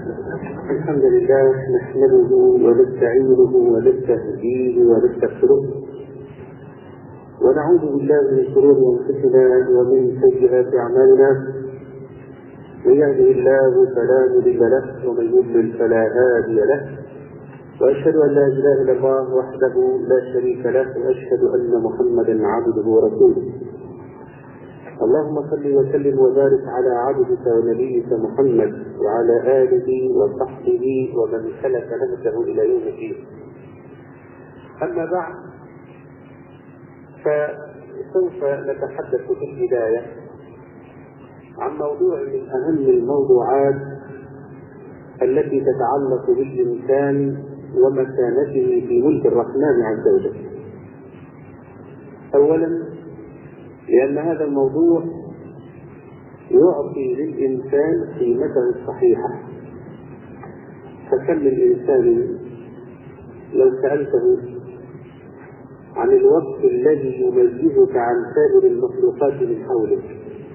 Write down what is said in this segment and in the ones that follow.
الحمد لله نحمده ونستعينه ونستهديه ونستغفره ونعوذ بالله من شرور انفسنا ومن سيئات اعمالنا من يهده الله فلا مضل له ومن يضلل فلا هادي له واشهد ان لا اله الا الله وحده لا شريك له واشهد ان محمدا عبده ورسوله اللهم صل وسلم وبارك على عبدك ونبيك محمد وعلى اله وصحبه ومن سلك نهجه الى يوم الدين. اما بعد فسوف نتحدث في البدايه عن موضوع من اهم الموضوعات التي تتعلق بالانسان ومكانته في ملك الرحمن عز وجل. اولا لأن هذا الموضوع يعطي للإنسان قيمته الصحيحة فكم من إنسان لو سألته عن الوصف الذي يميزك عن سائر المخلوقات من حولك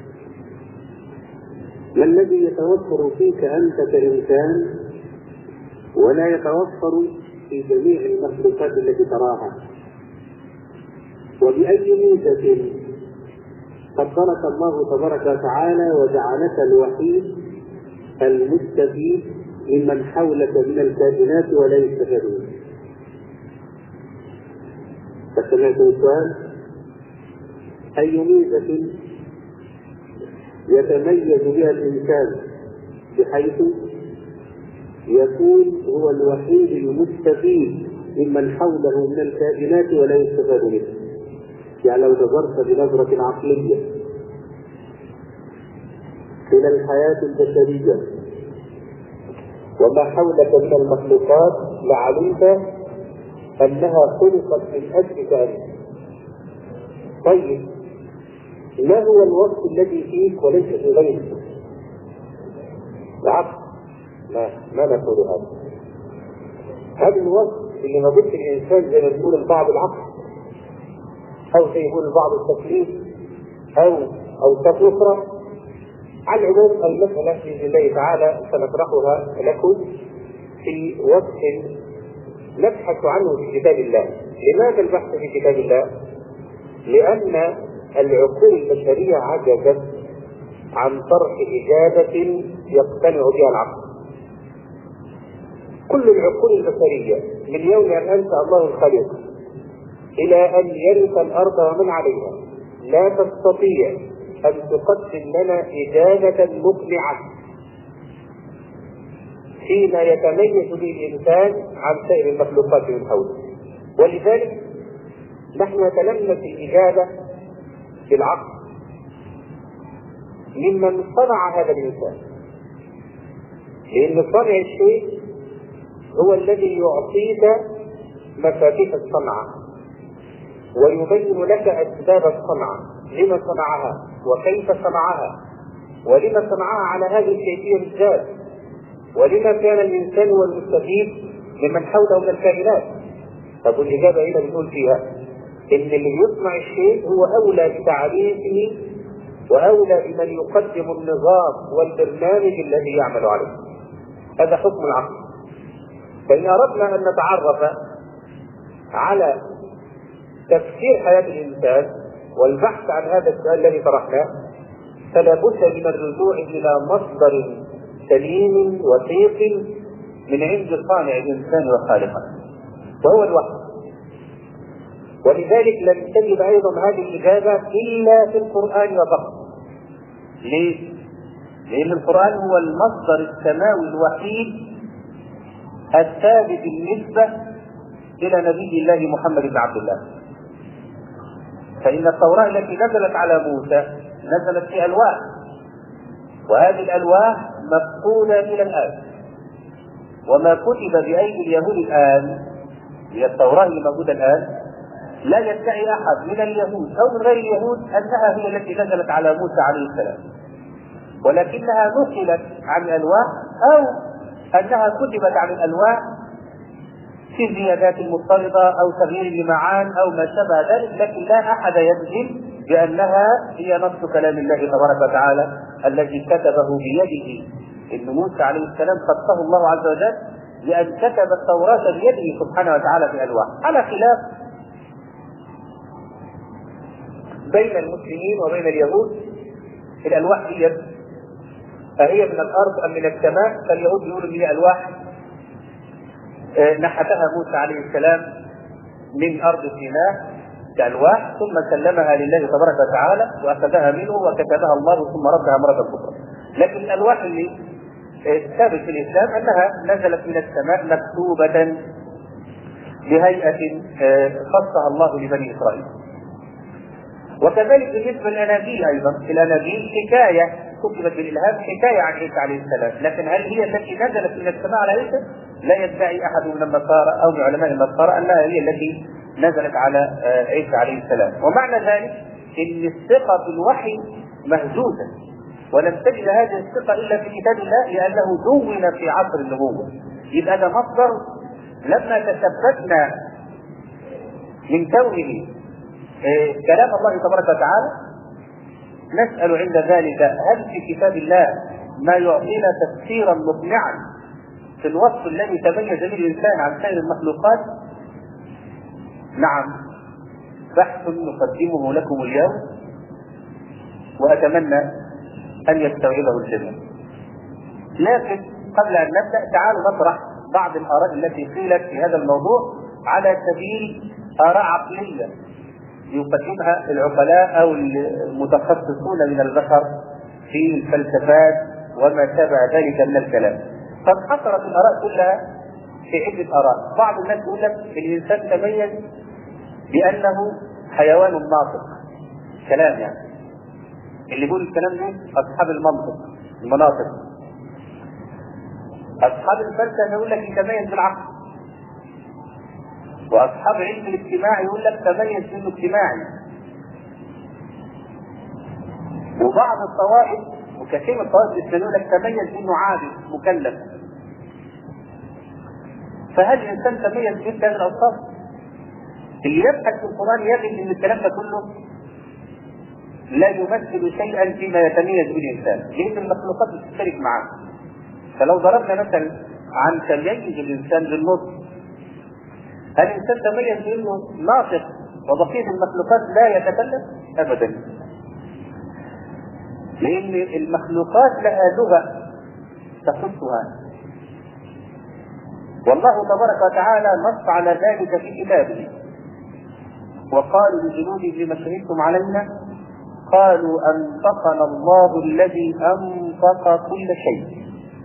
ما الذي يتوفر فيك أنت كإنسان ولا يتوفر في جميع المخلوقات التي تراها وبأي ميزة قدرك الله تبارك وتعالى وجعلك الوحيد المستفيد ممن حولك من الكائنات ولا يستفادون فسمعت السؤال أي ميزة يتميز بها الإنسان بحيث يكون هو الوحيد المستفيد ممن حوله من الكائنات ولا يستفاد منه يعني لو نظرت بنظرة عقلية إلى الحياة البشرية وما حولك من المخلوقات لعلمت أنها خلقت من أجلك أنت. طيب ما هو الوصف الذي فيك وليس في غيرك؟ العقل لا ما نقول هذا هذا الوصف اللي موجود في الإنسان زي ما بيقول البعض العقل أو زي يقول البعض التكليف أو أوصاف أخرى على العموم المسألة بإذن الله تعالى سنطرحها لكم في وصف نبحث عنه في كتاب الله لماذا البحث في كتاب الله؟ لأن العقول البشرية عجزت عن طرح إجابة يقتنع بها العقل كل العقول البشرية من يوم أن أنت الله الخالق إلى أن يرث الأرض ومن عليها لا تستطيع أن تقدم لنا إجابة مقنعة فيما يتميز به الإنسان عن سائر المخلوقات من حوله ولذلك نحن نتلمس الإجابة بالعقل ممن صنع هذا الإنسان لأن صنع الشيء هو الذي يعطيك مفاتيح الصنعة ويبين لك اسباب الصنعه لما صنعها وكيف صنعها ولما صنعها على هذه الكيفيه بالذات ولما كان الانسان هو المستفيد ممن حوله من الكائنات طب والاجابه هنا بنقول فيها ان اللي يصنع الشيء هو اولى بتعريفه واولى بمن يقدم النظام والبرنامج الذي يعمل عليه هذا حكم العقل فان اردنا ان نتعرف على تفسير حياة الإنسان والبحث عن هذا السؤال الذي طرحناه فلا بد من الرجوع إلى مصدر سليم وثيق من عند صانع الإنسان وخالقه وهو الوحي ولذلك لن تجد أيضا هذه الإجابة إلا في القرآن فقط ليه؟ لأن القرآن هو المصدر السماوي الوحيد الثابت بالنسبة إلى نبي الله محمد بن عبد الله فإن التوراة التي نزلت على موسى نزلت في ألواح وهذه الألواح مفقودة إلى الآن وما كتب بأيدي اليهود الآن هي التوراة اللي موجودة الآن لا يدعي أحد من اليهود أو من غير اليهود أنها هي التي نزلت على موسى عليه السلام ولكنها نقلت عن الألواح أو أنها كتبت عن الألواح في الزيادات المضطردة أو تغيير لمعان أو ما شابه ذلك لكن لا أحد يجزم بأنها هي نص كلام الله تبارك وتعالى الذي كتبه بيده ان موسى عليه السلام خصه الله عز وجل بان كتب التوراه بيده سبحانه وتعالى في الواح على خلاف بين المسلمين وبين اليهود الالواح هي أهي من الأرض أم من السماء فاليهود يقولوا هي ألواح نحتها موسى عليه السلام من أرض سيناء كألواح ثم سلمها لله تبارك وتعالى وأخذها منه وكتبها الله ثم ردها مرة أخرى لكن الألواح اللي الثابت في الإسلام أنها نزلت من السماء مكتوبة بهيئة خصها الله لبني إسرائيل وكذلك بالنسبة للأناجيل أيضا الأناجيل حكاية كتبت بالإلهام حكاية عن عيسى عليه السلام لكن هل هي التي نزلت من السماء على عيسى؟ لا يدعي أحد من النصارى أو من علماء النصارى أنها هي التي نزلت على عيسى عليه السلام ومعنى ذلك أن الثقة بالوحي مهزوزة ولم تجد هذه الثقة إلا في كتاب الله لأنه دون في عصر النبوة يبقى ده مصدر لما تثبتنا من كونه كلام الله تبارك وتعالى نسأل عند ذلك هل في كتاب الله ما يعطينا تفسيرا مقنعا في الوصف الذي تميز به الإنسان عن سائر المخلوقات؟ نعم بحث نقدمه لكم اليوم وأتمنى أن يستوعبه الجميع. لكن قبل أن نبدأ تعالوا نطرح بعض الآراء التي قيلت في هذا الموضوع على سبيل آراء عقلية يقدمها العقلاء او المتخصصون من البشر في الفلسفات وما شابه ذلك من الكلام. قد حصلت الاراء كلها في عده اراء، بعض الناس يقول لك الانسان تميز بانه حيوان ناطق. كلام يعني. اللي يقول الكلام ده اصحاب المنطق المناطق. اصحاب الفلسفه يقول لك يتميز بالعقل. واصحاب علم الاجتماع يقول لك تميز انه اجتماعي وبعض الطوائف وكثير من الطوائف الاسلاميه يقول لك تميز انه عابد مكلف فهل الانسان تميز بمثل هذه الاوصاف؟ اللي يبحث في القران يجد ان الكلام ده كله لا يمثل شيئا فيما يتميز به الانسان لان المخلوقات بتشترك معه فلو ضربنا مثلا عن تميز الانسان بالنطق هل الانسان تميز بانه ناطق وبقيه المخلوقات لا يتكلم؟ ابدا. لان المخلوقات لها لغه تخصها. والله تبارك وتعالى نص على ذلك في كتابه. وقالوا لجنوده لما شهدتم علينا قالوا انطقنا الله الذي انطق كل شيء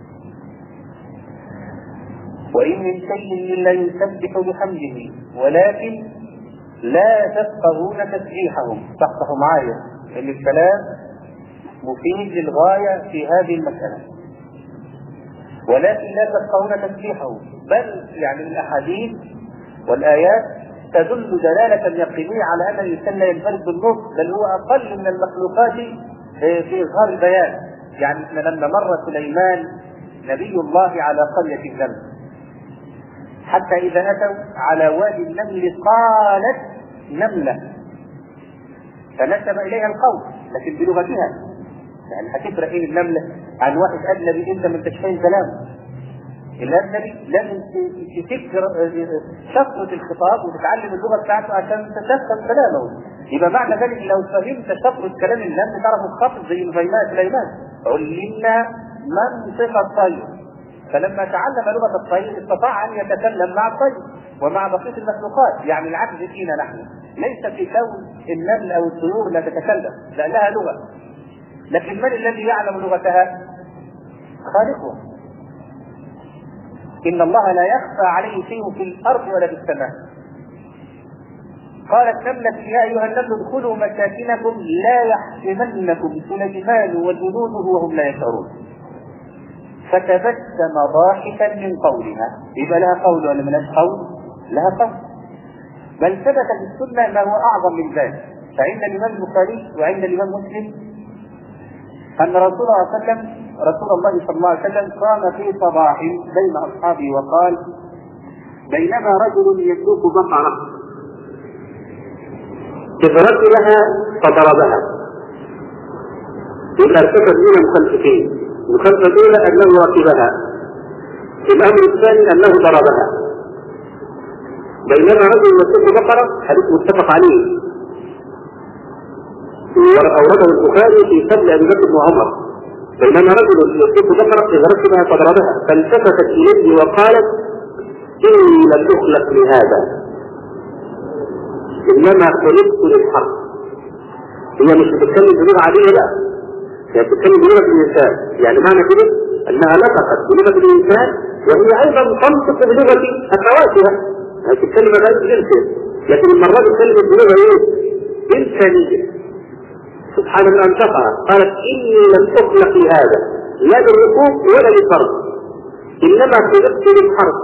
وإن من شيء إلا يسبح بحمده ولكن لا تفقهون تسبيحهم تفقهوا معايا ان الكلام مفيد للغاية في هذه المسألة ولكن لا تفقهون تسبيحهم بل يعني الأحاديث والآيات تدل دلالة يقينية على أن الإنسان لا ينفرد بالنص بل هو أقل من المخلوقات في إظهار البيان يعني احنا لما مر سليمان نبي الله على قرية النمل حتى إذا أتوا على وادي النمل قالت نملة فنسب إليها القول لكن بلغتها يعني هتفرق إيه النملة عن واحد أجنبي أنت من تشفين كلام الأجنبي لازم تفكر شفرة الخطاب وتتعلم اللغة بتاعته عشان تفهم كلامه يبقى معنى ذلك لو فهمت شفرة كلام النمل تعرف الخطب زي سليمان سليمان علمنا منطق الطير فلما تعلم لغه الطير استطاع ان يتكلم مع الطير ومع بقيه المخلوقات يعني العكس فينا نحن ليس في كون النمل او الطيور لا تتكلم لا لها لغه لكن من الذي يعلم لغتها؟ خالقها ان الله لا يخفى عليه شيء في الارض ولا في السماء قالت نملة يا أيها النمل ادخلوا مساكنكم لا يحطمنكم سليمان وجنوده وهم لا يشعرون فتبسم ضاحكا من قولها يبقى لها قول ولا ملهاش قول؟ لها قول بل ثبت في السنه ما هو اعظم من ذلك فعند الامام البخاري وعند الامام مسلم ان رسول الله صلى الله عليه وسلم رسول الله صلى الله عليه وسلم قام في صباح بين اصحابه وقال بينما رجل يسوق بقره إذ رجلها فضربها يبقى ارتكب من المخلفين المخالفة الأولى أنه ركبها الأمر الثاني أنه ضربها بينما رجل يسوق بقرة حديث متفق عليه أورده البخاري في فضل أبي بكر وعمر بينما رجل يسوق بقرة إذا ركبها فضربها فالتفتت إليه وقالت إني لم أخلق لهذا إنما خلقت للحرب هي مش بتتكلم بلغة عادية لا هي بتتكلم بلغة الإنسان يعني معنى كده أنها نطقت بلغة الإنسان وهي أيضا تنطق بلغة أخواتها هي بتتكلم بلغة جنسها لكن المرة دي تتكلم بلغة إيه؟ إنسانية سبحان من أنطقها قالت إني لم أخلق لهذا لا للركوب ولا للفرد إنما خلقت للحرب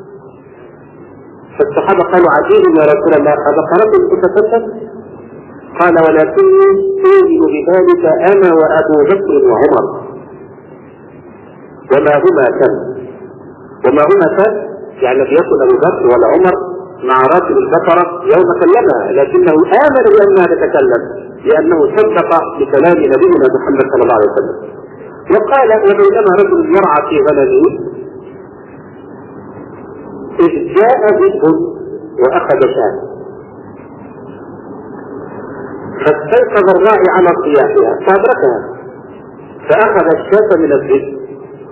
فالصحابة قالوا عجيب يا رسول الله أبقرة تتفتت قال ولكني أؤمن بذلك أنا وأبو بكر وعمر وما هما كم وما هما كم يعني لم يكن أبو بكر ولا عمر مع راكب البقرة يوم كلمها لكنه آمن بأنها تتكلم لأنه صدق بكلام نبينا محمد صلى الله عليه وسلم وقال وبينما رجل يرعى في غنمه إذ جاء ذئب وأخذ شاة فاستيقظ الراعي على صياحها فأدركها فأخذ الشاة من الذئب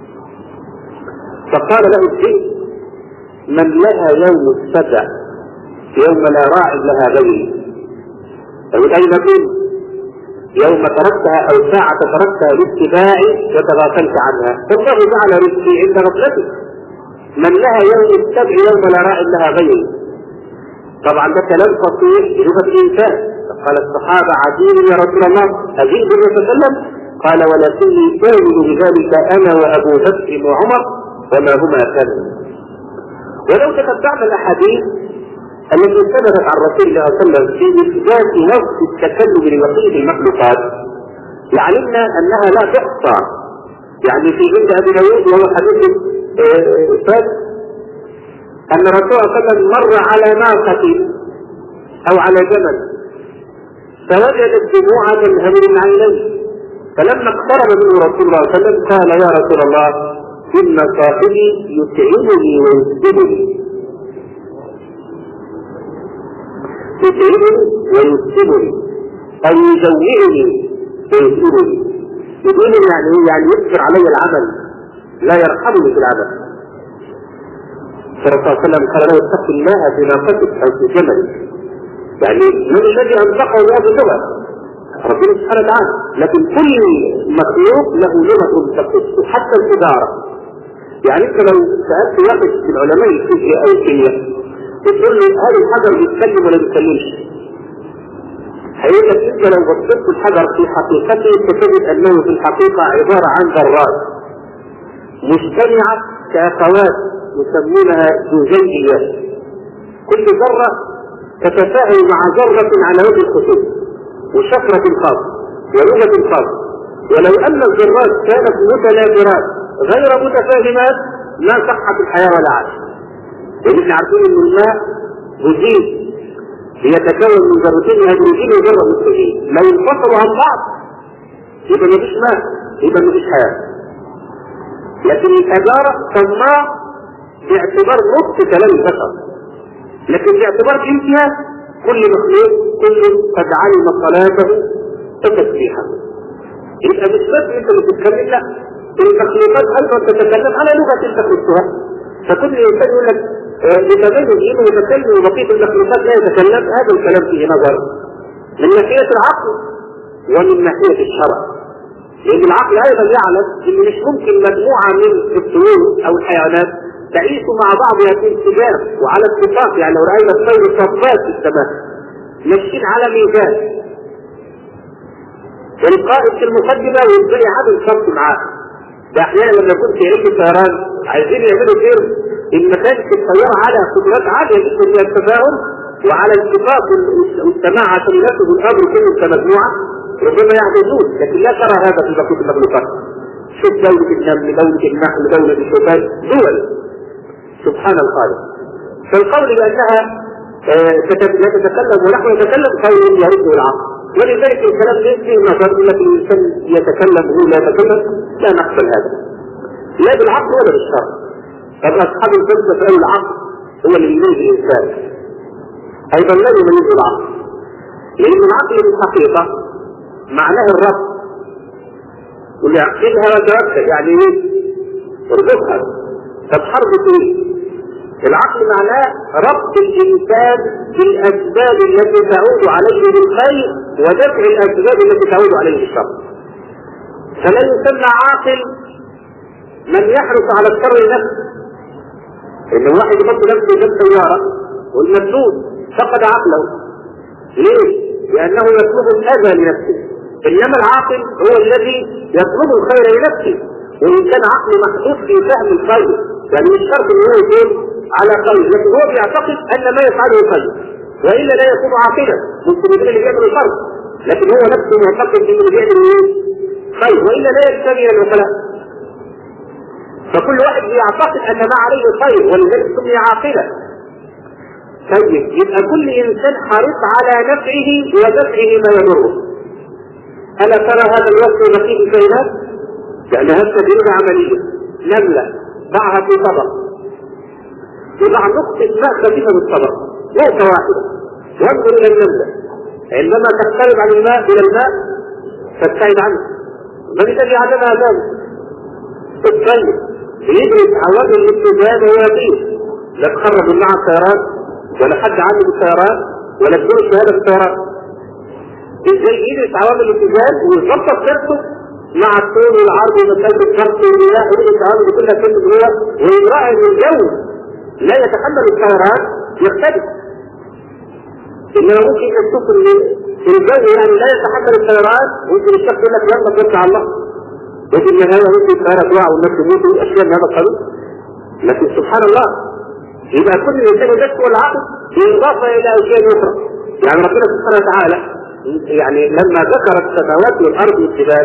فقال له الذئب من لها يوم السبع يوم لا راع لها غيري أو أين كنت يوم تركتها أو ساعة تركتها لاتباعي وتغافلت عنها فالله جعل رزقي عند غفلتي من لها يوم السبع يوم لا راع لها غيري طبعا ده كلام فصيح بلغة الإنسان قال الصحابة عجيب يا رسول الله أجيب يتكلم قال ولكني أؤمن بذلك أنا وأبو بكر وعمر وما هما كذب ولو تتبعنا الأحاديث التي ثبتت عن رسول الله صلى الله عليه وسلم في إثبات نص التكلم لبقية المخلوقات لعلمنا أنها لا تحصى يعني في عند أبي داود وهو حديث ثابت أن الرسول صلى الله عليه وسلم مر على ناقة أو على جمل فوجد الدموع تنهمر من عينيه فلما اقترب منه رسول الله صلى الله عليه وسلم قال يا رسول الله إن صاحبي يتعبني ويسلمني يتعبني ويسلمني أو يجوعني ويسلمني يقول يعني يعني يكثر علي العمل لا يرحمني في العمل فالرسول صلى الله عليه وسلم قال له اتق الله في ناقتك أو في جملك يعني من الذي انطقه بهذه اللغه؟ ربنا سبحانه وتعالى لكن كل مخلوق له لغه تخصه حتى الاداره يعني انت لو سالت واحد من علماء الفيزياء او الكيمياء تقول له هل الحجر بيتكلم ولا بيتكلمش؟ هيقول لك انت لو بصيت الحجر في حقيقته ستجد انه في الحقيقه عباره عن ذرات مجتمعه كاخوات يسمونها زجاجيات كل ذره تتفاعل مع ذرة على وجه الخصوص وشفرة خاصة ولغة خاصة ولو أن الذرات كانت متناثرات غير متفاهمات لا صحت الحياة ولا عاش لأن احنا عارفين أن الماء هجين يتكون من ذرتين هيدروجين وذرة أكسجين لو انفصلوا عن بعض يبقى مفيش ماء يبقى مفيش حياة لكن الحجارة صناع باعتبار نص كلام البشر لكن باعتبار جنسها كل مخلوق كل قد علم صلاته وتسبيحه يبقى مش بس انت اللي بتتكلم لا المخلوقات ايضا تتكلم على لغه انت خلقتها فكل انسان يقول لك لتبين انه يتكلم وبقيه المخلوقات لا يتكلم هذا الكلام فيه نظر من ناحيه العقل ومن ناحيه الشرع لان العقل ايضا يعلم ان مش ممكن مجموعه من الطيور او الحيوانات تعيش مع بعضها في انسجام وعلى اتفاق يعني لو راينا الطير صفات في السماء ماشيين على ميزان والقائد في المقدمه ويبتدي عدد شرط معاه ده احيانا لما يكون في علم الطيران عايزين يعملوا خير ان ما كانش الطياره على قدرات عاليه جدا من التفاهم وعلى الاتفاق والسماع عشان ينفذوا الامر كله كمجموعه ربما يعجزون لكن لا ترى هذا في بقيه المخلوقات شوف دولة النمل دولة النحل دولة الشوفان دول سبحان الخالق فالقول بأنها لا تتكلم ونحن نتكلم قول يرد العقل ولذلك الكلام ده فيه نظر يقول لك الانسان يتكلم وهو لا يتكلم لا نقبل هذا لا بالعقل ولا بالشرع طب اصحاب الفلسفه قالوا العقل هو اللي يميز الانسان ايضا لا يميز العقل لان العقل في الحقيقه معناه الربط واللي يعقلها وتوكل يعني ايه؟ اربطها طب حرب ايه؟ العقل معناه ربط الانسان بالاسباب التي تعود عليه بالخير ودفع الاسباب التي تعود عليه بالشر. فلا يسمى عاقل من يحرص على الشر لنفسه. ان الواحد يحط نفسه جنب سياره والمسلول فقد عقله. ليه؟ لانه يطلب الاذى لنفسه. انما العاقل هو الذي يطلب الخير لنفسه. وان كان عقله محدود في فهم الخير يعني مش شرط ان هو يكون على خير لكن هو بيعتقد ان ما يفعله خير والا لا يكون عاقلا ممكن يكون اللي بيعمل شر لكن هو نفسه معتقد ان اللي بيعمل ايه؟ خير والا لا يستوي العقلاء فكل واحد بيعتقد ان ما عليه خير ولذلك سمي عاقلا طيب يبقى كل انسان حريص على نفعه ودفعه ما يضره الا ترى هذا الوصف دقيق الكائنات؟ يعني هذه تجربه عمليه نمله ضعها في طبق يضع نقطة ماء خفيفة بالطبق نقطة واحدة وانظر إلى النملة عندما تقترب عن الماء إلى الماء تبتعد عنه من الذي علمها ذلك؟ الطيب يدرس عوامل الاتجاه وهو يطير لا تخرج مع السيارات ولا حد عامل السيارات ولا بدون شهادة السيارات ازاي يدرس عوامل الاتجاه ويظبط سيرته مع الطول والعرض ومسافة الضغط والمياه ويدرس العوامل دي كلها كلمة جوه ويراعي ان الجو لا يتحمل السيارات يختلف انما ممكن تشوف ان الجو يعني لا يتحمل السيارات ممكن الشخص يقول لك يلا توكل على الله وفي النهايه ممكن السياره تقع والناس تموت واشياء من هذا القبيل لكن سبحان الله يبقى كل انسان يذكر العقل بالاضافه الى اشياء اخرى يعني ربنا سبحانه وتعالى يعني لما ذكر السماوات والارض والجبال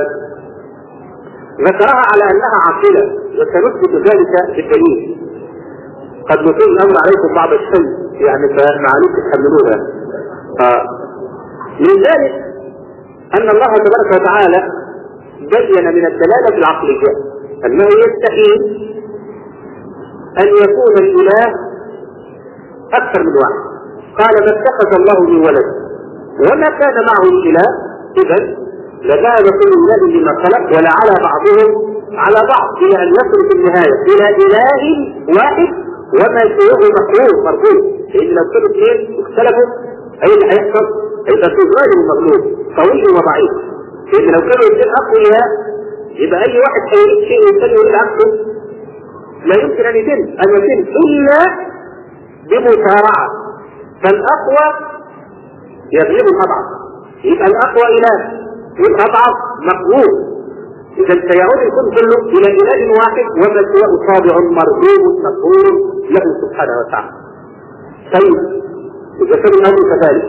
ذكرها على انها عاقله وسنثبت ذلك بالدليل قد يطيل الامر عليكم بعض الشيء يعني فمعلوش تحملوها آه. من ذلك ان الله تبارك وتعالى بين من الدلاله العقليه انه يستحيل ان يكون الاله اكثر من واحد قال ما اتخذ الله من ولد وما كان معه الاله اذا لذهب كل اله لما خلق ولعلى بعضهم على بعض الى ان يصل في النهايه الى اله واحد وما سواه مخلوق مرفوض لان لو كانوا اثنين اختلفوا اي اللي هيحصل هيبقى في ظالم مغلوب قوي وضعيف لان لو كانوا اثنين اقوياء يبقى اي واحد هيريد شيء والثاني يريد عكسه لا يمكن ان يتم ان يتم الا بمسارعه فالاقوى يغلب الاضعف يبقى الاقوى اله والاضعف مقبول إذا سيعود الكون كله إلى إله واحد وما سواه طابع مرغوب مقبول له سبحانه وتعالى. طيب إذا كان الأمر كذلك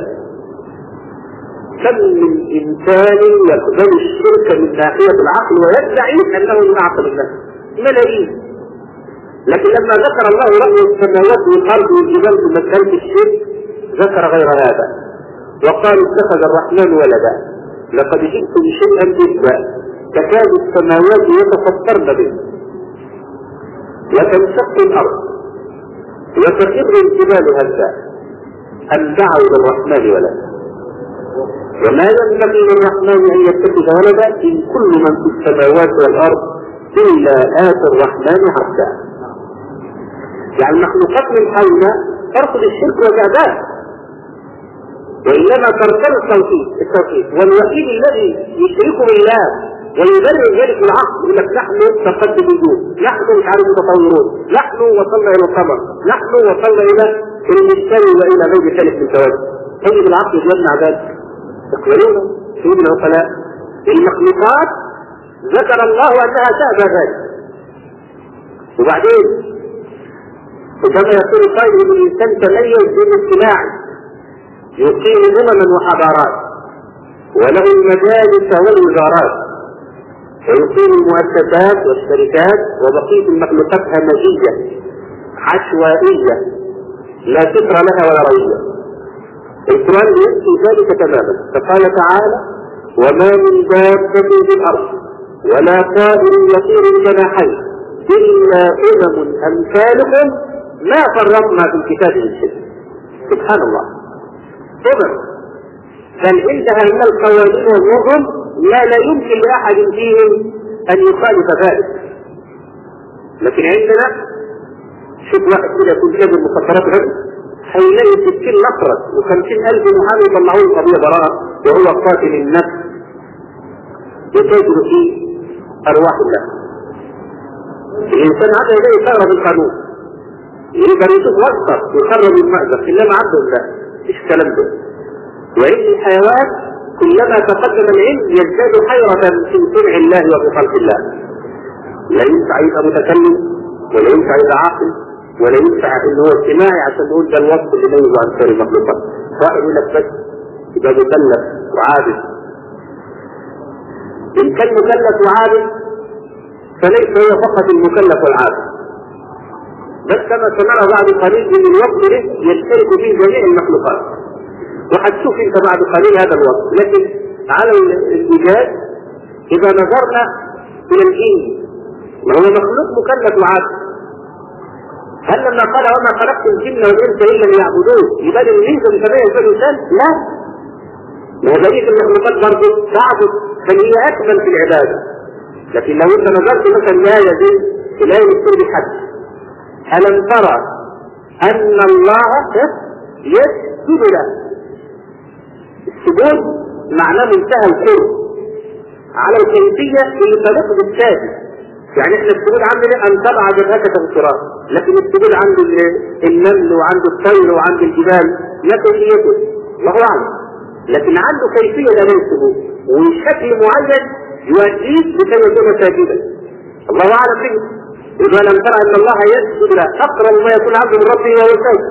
كم من إنسان يقبل الشرك من ناحية العقل ويدعي أنه من أعقل الناس ملايين لكن لما ذكر الله رأي السماوات والأرض والجبال في مسألة الشرك ذكر غير هذا وقال اتخذ الرحمن ولدا لقد جئتم شيئا جدا تكاد السماوات يتفطرن به وتنشق الارض وتخر الجبال هزا ان دعوا للرحمن ولدا وما ينبغي للرحمن ان يتخذ ولدا ان كل من في السماوات والارض الا اتى الرحمن عبدا يعني المخلوقات من حولنا ترفض الشرك وجعباه وانما ترسل التوحيد التوحيد والوحيد الذي يشرك بالله ويبرر ذلك العقل يقول لك نحن تقدم الوجود نحن مش عارف متطورون نحن وصلنا الى القمر نحن وصلنا الى المشتري والى غير ذلك من الزواج طيب العقل يمنع ذلك يقبلون سيد العقلاء المخلوقات ذكر الله انها تأبى ذلك وبعدين كما يقول قائل ان الانسان تميز بالاجتماعي يقيم امما وحضارات وله المجالس والوزارات ويقيم المؤسسات والشركات وبقية المخلوقات همجية عشوائية لا فكر لها ولا روية القرآن ينفي ذلك تماما فقال تعالى وما من دابة في الأرض ولا طائر يطير الجناحين إلا أمم أمثالكم ما فرطنا في الكتاب من شيء سبحان الله أمم بل عندها من القوانين والنظم ما لا يمكن لأحد فيهم أن يخالف ذلك لكن عندنا شوف واحد كده يكون جاب المخدرات غير هيلاقي 60 نفرة و50 ألف محامي يطلعوا له قضية براءة وهو قاتل النفس يتاجر في أرواح الله الإنسان هذا يلاقي ثغرة بالقانون يقدر يشوف وسط يخرج المأزق إنما عنده لا مفيش الكلام ده وإن الحيوان كلما تقدم العلم يزداد حيرة في صنع الله وفي خلق الله لا ينفع يبقى متكلم ولا ينفع يبقى عاقل ولا ينفع ان هو اجتماعي عشان نقول ده الوصف اللي يميز عن سائر المخلوقات واحد يقول لك بس يبقى مكلف وعابد ان كان مكلف وعابد فليس هو فقط المكلف والعابد بس كما سمعنا بعد قليل ان الوصف ده يشترك فيه جميع المخلوقات وهتشوف انت بعد قليل هذا الوصف لكن على الايجاز اذا نظرنا الى الجن ما هو مخلوق مكلف وعابد هل لما قال وما خلقت الجن والانس الا ليعبدون يبقى الانس بطبيعه زي الانسان؟ لا. ما هو بقيه المخلوقات برضه تعبد بل هي اكمل في العباده. لكن لو انت نظرت مثلا الايه دي الايه بتقول بحد الم ترى ان الله يسجد له. السجود معناه منتهى القرب على الكيفيه اللي تليق بالساجد يعني احنا السجود عندنا ان تبع جبهتك في الصراط لكن السجود عند النمل وعند الطير وعند الجبال لا كيفيته الله اعلم لكن عنده كيفيه لامام السجود وشكل معين يؤديه لكي يكون ساجدا الله اعلم به اذا لم ترى ان الله يسجد له اقرب ما يكون عبد من ربه وهو ساجد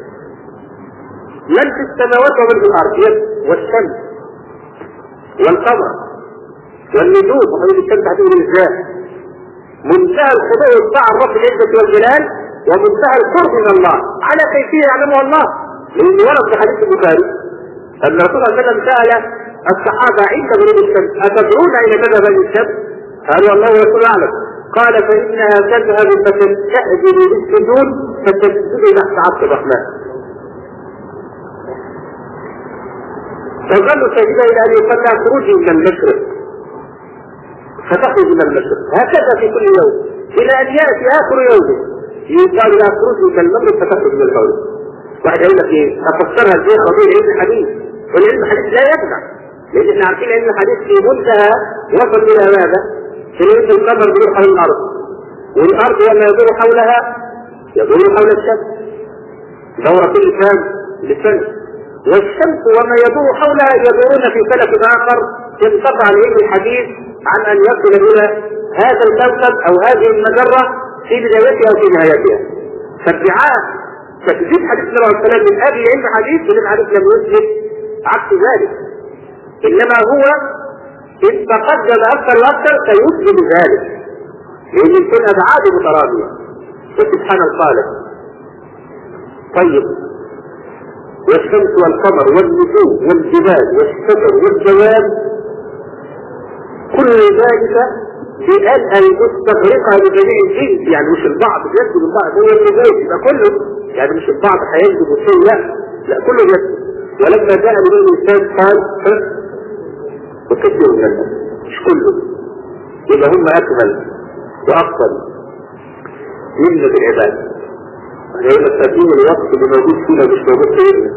من في السماوات ومن في الارض والشمس والقمر والنجوم وحدود الشمس هتقول ازاي منتهى الخضوع والطاعة الرب العزة والجلال ومنتهى القرب من الله على كيفية يعلمها الله لأن ورد في حديث البخاري أن الرسول صلى الله عليه وسلم سأل الصحابة عند غروب الشمس أتدرون أين تذهب هذه الشمس؟ قالوا الله ورسوله أعلم قال فإنها تذهب فتستأذن للسجود فتسجد تحت عرش الرحمن فظل ساجدا إلى أن يصلى خروجه من المشرق فتخرج من المشرق هكذا في كل يوم الى ان ياتي اخر يوم يقال لا خروج من المغرب فتخرج من المغرب واحد يقول لك ايه افسرها ازاي قضيه علم الحديث والعلم الحديث لا يخدع لان احنا عارفين علم الحديث في منتهى وصل الى ماذا؟ في ان القمر بيدور حول الارض والارض لما يدور حولها يدور حول الشمس دوره كل كام للشمس والشمس وما يدور حولها يدورون في فلك اخر انقطع العلم الحديث عن ان يصل الى هذا الكوكب او هذه المجره في بدايتها وفي نهايتها. فادعاء تكذيب حديث النبي عليه السلام من اجل علم حديث علم حديث لم يثبت عكس ذلك. انما هو ان تقدم اكثر واكثر سيثبت ذلك. لان يكون ابعاده مترابيه. سبحان الخالق. طيب والشمس والقمر والنجوم والجبال والشجر والجواب كل ذلك بأن المستغرقة لجميع الجنس يعني مش البعض يسجد البعض هو النجوم يبقى كله يعني مش البعض هيسجد شيء لا لا كله يسجد ولما جاء من الإنسان قال وكثير من الناس مش كله يبقى هم أكمل وأفضل منا بالعباد يقول لك تقديم الوقت اللي موجود فينا مش موجود فينا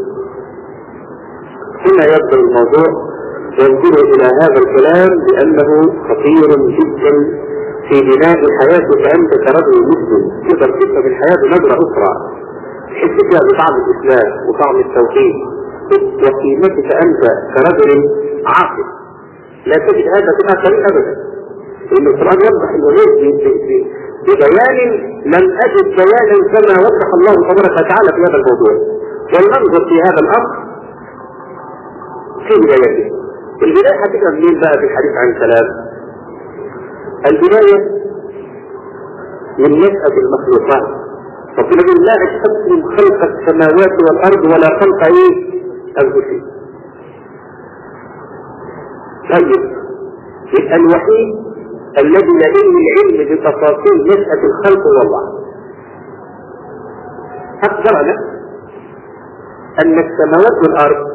هنا يبدأ الموضوع ينظر إلى هذا الكلام لأنه خطير جدا في بناء حياتك أنت كرجل مسلم تقدر تفهم الحياة بنظرة أخرى تحس فيها بطعم الإسلام وطعم التوحيد وقيمتك أنت كرجل عاقل لا تجد هذا في الآخرين أبدا لأن القرآن يوضح الأمور ببيان لم أجد بيانا كما وضح الله تبارك وتعالى في هذا الموضوع ولننظر في هذا الأمر في بدايته البداية هتبقى منين بقى في الحديث عن الكلام البداية من نشأة المخلوقات ربنا يقول لا أشهدكم خلق السماوات والأرض ولا خلق إيه أنفسهم طيب يبقى الوحيد الذي لديه العلم بتفاصيل نشأة الخلق هو الله أخبرنا أن السماوات والأرض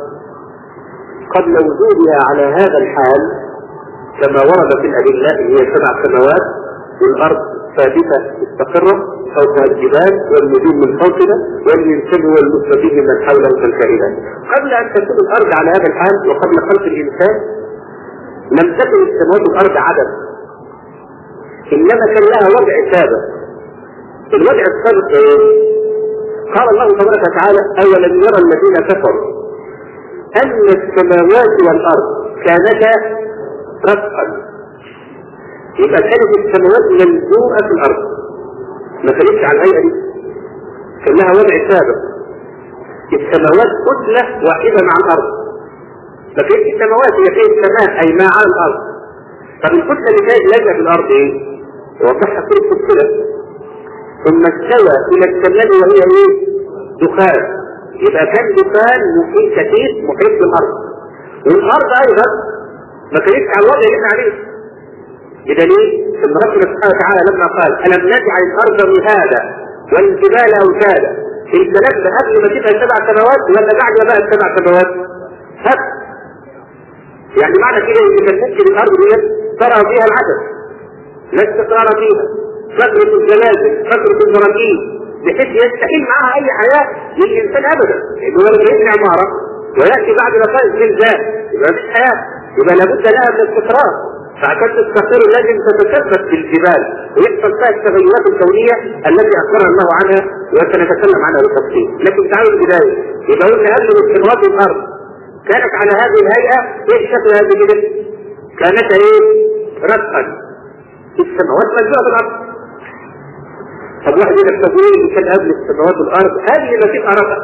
قبل وجودها على هذا الحال كما ورد في الأدلة هي سبع سماوات والأرض ثابتة مستقرة فوقها الجبال والنجوم من فوقنا والإنسان هو المستفيد من حوله كالكائنات قبل أن تكون الأرض على هذا الحال وقبل خلق الإنسان لم تكن السماوات والأرض عدد إنما كان لها وضع ثابت الوضع الثابت إيه؟ قال الله تبارك وتعالى أولم يرى الذين كفروا أن السماوات والأرض كانتا رفقا يبقى كانت السماوات ملزوقة في الأرض ما كانتش على الهيئة دي كان لها وضع سابق السماوات كتلة واحدة مع الأرض ما كانتش السماوات هي فيه السماء أي ما على الأرض طب الكتلة اللي كانت لازقة في الأرض إيه؟ وضحها في الكتلة ثم استوى إلى السماء وهي إيه؟ دخان يبقى كان دخان محيط كثير محيط بالارض والارض ايضا ما كانتش على الوضع اللي احنا عليه بدليل ان ربنا سبحانه وتعالى لما قال الم نجعل الارض مهادا والجبال اوتادا الكلام ده قبل ما تبقى سبع سنوات ولا بعد ما بقت سبع سنوات؟ هب يعني معنى كده ان كان ممكن الارض دي ترى فيها العدد لا استقرار فيها كثرة الزلازل كثرة البراكين بحيث يستحيل معها اي حياة للانسان ابدا لانه لما يبني عمارة ويأتي بعد بقاء الزلزال يبقى مفيش حياة يبقى لابد لها من استقرار فعشان تستقر لازم تتثبت في الجبال ويحصل فيها التغيرات الكونية التي أخبرنا الله عنها وسنتكلم عنها بالتفصيل لكن تعالوا البداية يبقى قلنا قبل استقرار الأرض كانت على هذه الهيئة ايش شكل هذه كده؟ كانت ايه؟ رتقا السماوات مجموعة بالأرض طب واحد يقول لك طب ايه اللي كان قبل السماوات والارض؟ هذه اللي تبقى رفع.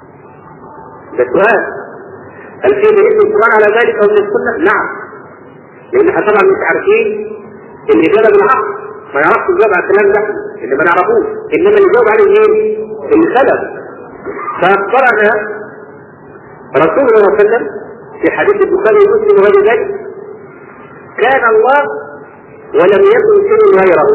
ده سؤال. هل في دليل من القران على ذلك او من السنه؟ نعم. لان احنا طبعا مش عارفين الاجابه بالعقل. ما يعرفش الجواب على الكلام ده اللي ما نعرفوش انما اللي جاوب عليه ايه؟ اللي خلق. فاخبرنا رسول الله صلى الله عليه وسلم في حديث البخاري ومسلم وغير ذلك كان الله ولم يكن شيء غيره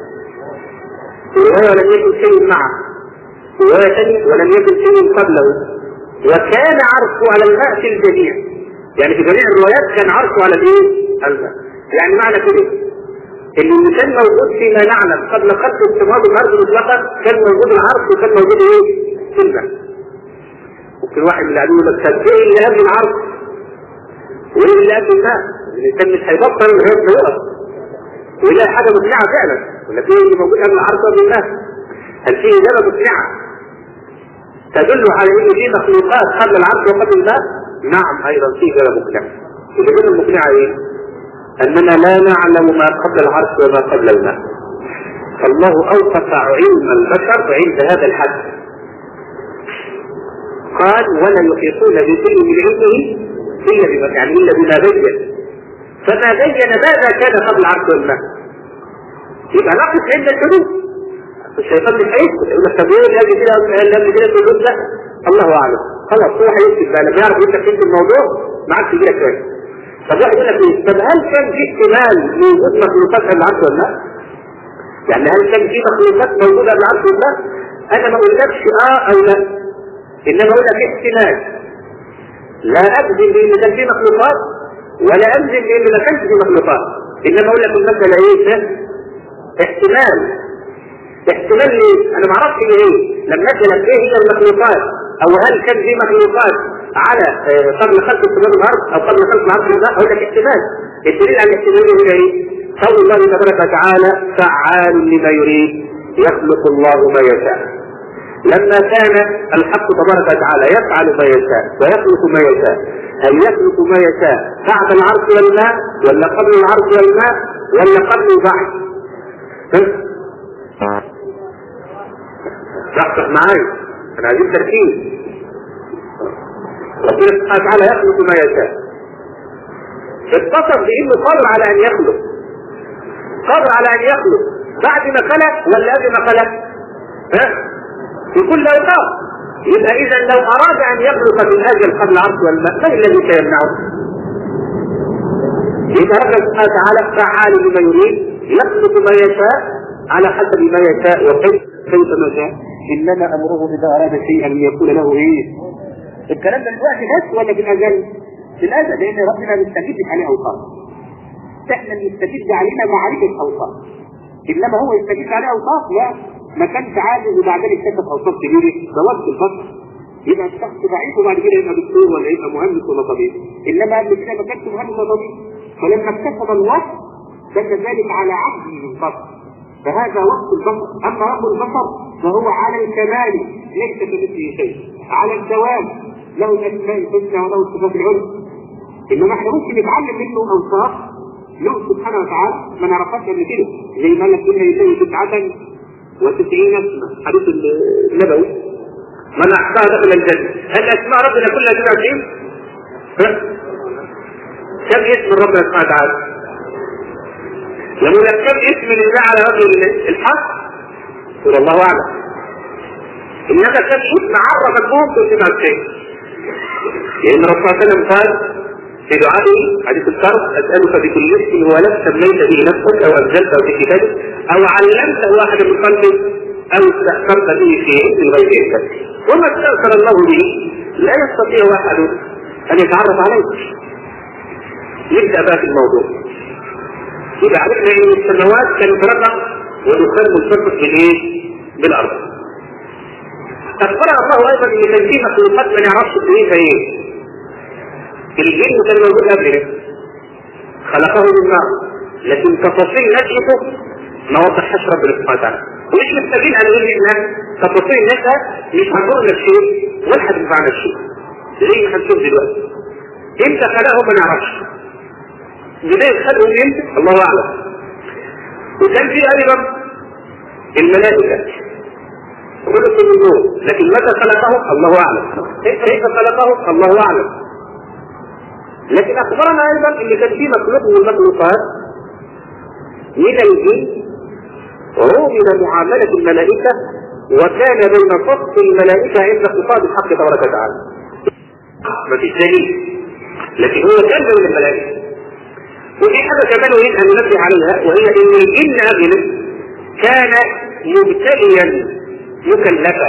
رواية ولم يكن شيء معه رواية ثانية ولم يكن شيء قبله وكان عرشه على الماء في الجميع يعني في جميع الروايات كان عرشه على الايه؟ الماء يعني معنى كده ان اللي كان موجود فيما نعلم قبل خلق السماوات والارض مطلقا كان موجود العرش وكان موجود ايه؟ في الماء ممكن واحد من اللي قالوا لك طب ايه اللي قبل العرش؟ وايه اللي قبل الماء؟ الانسان مش هيبطل لغايه ما يقف ويلاقي حاجه مقنعه فعلا ولا في اللي موجود قبل العرش قبل الماء هل في اجابه مقنعه تدل على ان في مخلوقات قبل العرش وقبل الماء؟ نعم ايضا في اجابه مقنعه الاجابه المقنعه ايه؟ اننا لا نعلم ما قبل العرش وما قبل الماء فالله اوقف علم البشر عند هذا الحد قال ولا يحيطون بشيء من علمه الا بما يعني الا بما بين فما بين ماذا كان قبل العرش والماء يبقى نقص عند الحدود الشيطان مش هيسكت يقول لك طب ايه اللي كده اللي كده في الحدود ده الله اعلم خلاص هو هيسكت بقى لما يعرف انت فهمت الموضوع ما عادش يجي لك تاني طب واحد يقول لك ايه طب هل كان في احتمال لوجود مخلوقات قبل العرش والماء؟ يعني هل كان في مخلوقات موجوده قبل العرش والماء؟ انا ما اقولكش اه او لا انما اقول لك احتمال لا اجزم بان كان في مخلوقات ولا انزل بان ما كانش في مخلوقات انما اقول لك المساله ايه احتمال احتمال ليه؟ انا ما اعرفش ايه لما اسالك ايه هي المخلوقات او هل كان في مخلوقات على قبل خلق السماء والارض او قبل خلق العرش والماء اقول لك احتمال الدليل على الاحتمال هنا ايه؟ قول الله تبارك وتعالى فعال لما يريد يخلق الله ما يشاء لما كان الحق تبارك وتعالى يفعل ما يشاء ويخلق ما يشاء هل يخلق ما يشاء بعد العرش والماء ولا قبل العرش والماء ولا قبل وبعد؟ صحصح معايا انا عايزين تركيز ربنا سبحانه وتعالى يخلق ما يشاء اتصف بانه قادر على ان يخلق قادر على ان يخلق بعد ما خلق ولا قبل ما خلق؟ ها؟ في كل اوقات يبقى اذا لو اراد ان يخلق بالاجل قبل العرش والماء من الذي سيمنعه؟ يبقى ربنا سبحانه وتعالى فعال لما يريد يخلق ما يشاء على حسب ما يشاء وكيف كيف ما شاء انما امره اذا اراد شيئا ان يكون له ايه؟ الكلام ده دلوقتي بس ولا في الازل؟ في الازل لان ربنا بيستجيب عليه اوقات احنا بنستجيب علينا معرفه اوقات انما هو يستجيب عليه اوقات لا ما كانش عاجز وبعدين اكتشف اوصاف كبيره ده وقت الفصل يبقى الشخص ضعيف وبعد كده يبقى دكتور ولا يبقى مهندس ولا طبيب انما قبل كده ما كانش مهندس ولا طبيب فلما اكتسب الوقت دل ذلك على عجزه من البصر فهذا وقت البصر اما رب البصر فهو على الكمال ليس كمثله شيء على الدوام له الاسماء الحسنى وله الصفات العلى انما احنا ممكن نتعلم منه اوصاف له سبحانه وتعالى ما نعرفهاش قبل كده زي ما قال لك انه يسوي تسعه وتسعين اسما حديث النبوي من احصاها دخل الجنه هل اسماء ربنا كلها 99 كم اسم ربنا سبحانه وتعالى يقول لك كم اسم لله على وجه الحق قل الله اعلم انما كم اسم عرف الموت بما شيء لان الرسول صلى الله عليه وسلم قال في دعائه حديث الكرب اسالك بكل اسم هو لك سميت به نفسك او انزلته في كتابك او علمته واحدا من خلقك او استاثرت به في علم غير علمك وما استاثر الله به لا يستطيع احد ان يتعرف عليه نبدا بقى في الموضوع يبقى عرفنا ان السماوات كانت رقم ودخان منفصل بالايه؟ بالارض اخبرنا الله ايضا ان كان في مخلوقات ما نعرفش ايه ايه الجن كان موجود قبلنا خلقه من نار لكن تفاصيل نشأته ما وضحهاش ربنا سبحانه وتعالى ومش محتاجين ان نقول احنا تفاصيل نشأة مش هنقول لك شيء ولا هتنفعنا شيء زي ما هنشوف دلوقتي امتى خلقهم ما نعرفش بداية خلقهم امتى الله اعلم وكان في ايضا الملائكة خلقوا من نور لكن متى خلقهم الله اعلم كيف خلقهم الله اعلم لكن اخبرنا ايضا ان كان في مخلوق من المخلوقات من الجن رومن معاملة الملائكة وكان بين صف الملائكة عند خطاب الحق تبارك وتعالى. ما فيش دليل. لكن هو كان بين الملائكة. ودي حاجة كمان أريد أن ننبه عليها وهي أن الجن أغلب كان مبتليا مكلفا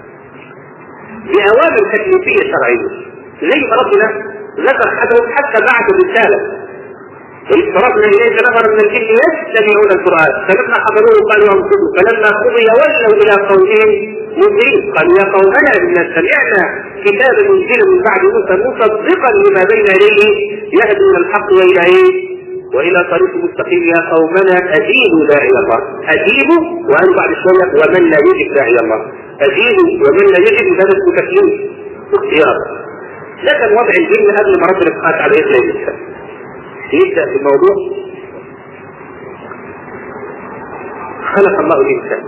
بأوامر تكليفية شرعية. زي ما ربنا ذكر حدهم حتى بعد الرسالة وإذ صرفنا إليك نفر من الجن يستمعون القرآن فلما حضروه قالوا انصتوا فلما قضي ولوا إلى قومهم منذرين قالوا يا قومنا إنا سمعنا كتابا أنزل من بعد موسى مصدقا لما بين يديه يهدي إلى الحق وإلى إيه؟ وإلى طريق مستقيم يا قومنا أجيبوا داعي الله أجيبوا وقالوا بعد شوية ومن لا يجب داعي الله أجيبوا ومن لا يجب هذا تكليف اختيار ده كان وضع الجن قبل ما ربنا سبحانه وتعالى يخلق الانسان. يبدا في الموضوع خلق الله الانسان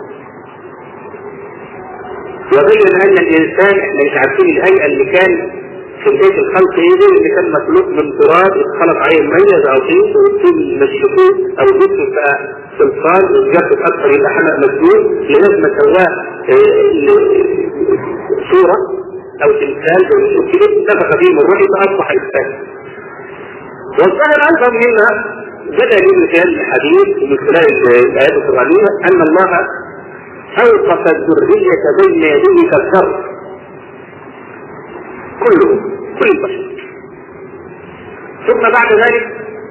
وبين ان الانسان احنا مش عارفين الهيئه اللي كان في بدايه الخلق ايه دي اللي كان مخلوق من تراب اتخلق عليه مميز او طين والطين مشيته او جسمه بقى صلصال والجسد اكثر يبقى حلق مسدود لغايه ما سواه صوره او تمثال او شيء كده نفخ فيه من روحه فاصبح انسان والظاهر ايضا هنا بدا لي من خلال الحديث ومن خلال الايات القرانيه ان الله اوقف الذريه بين يديه كالذر كلهم كل البشر ثم بعد ذلك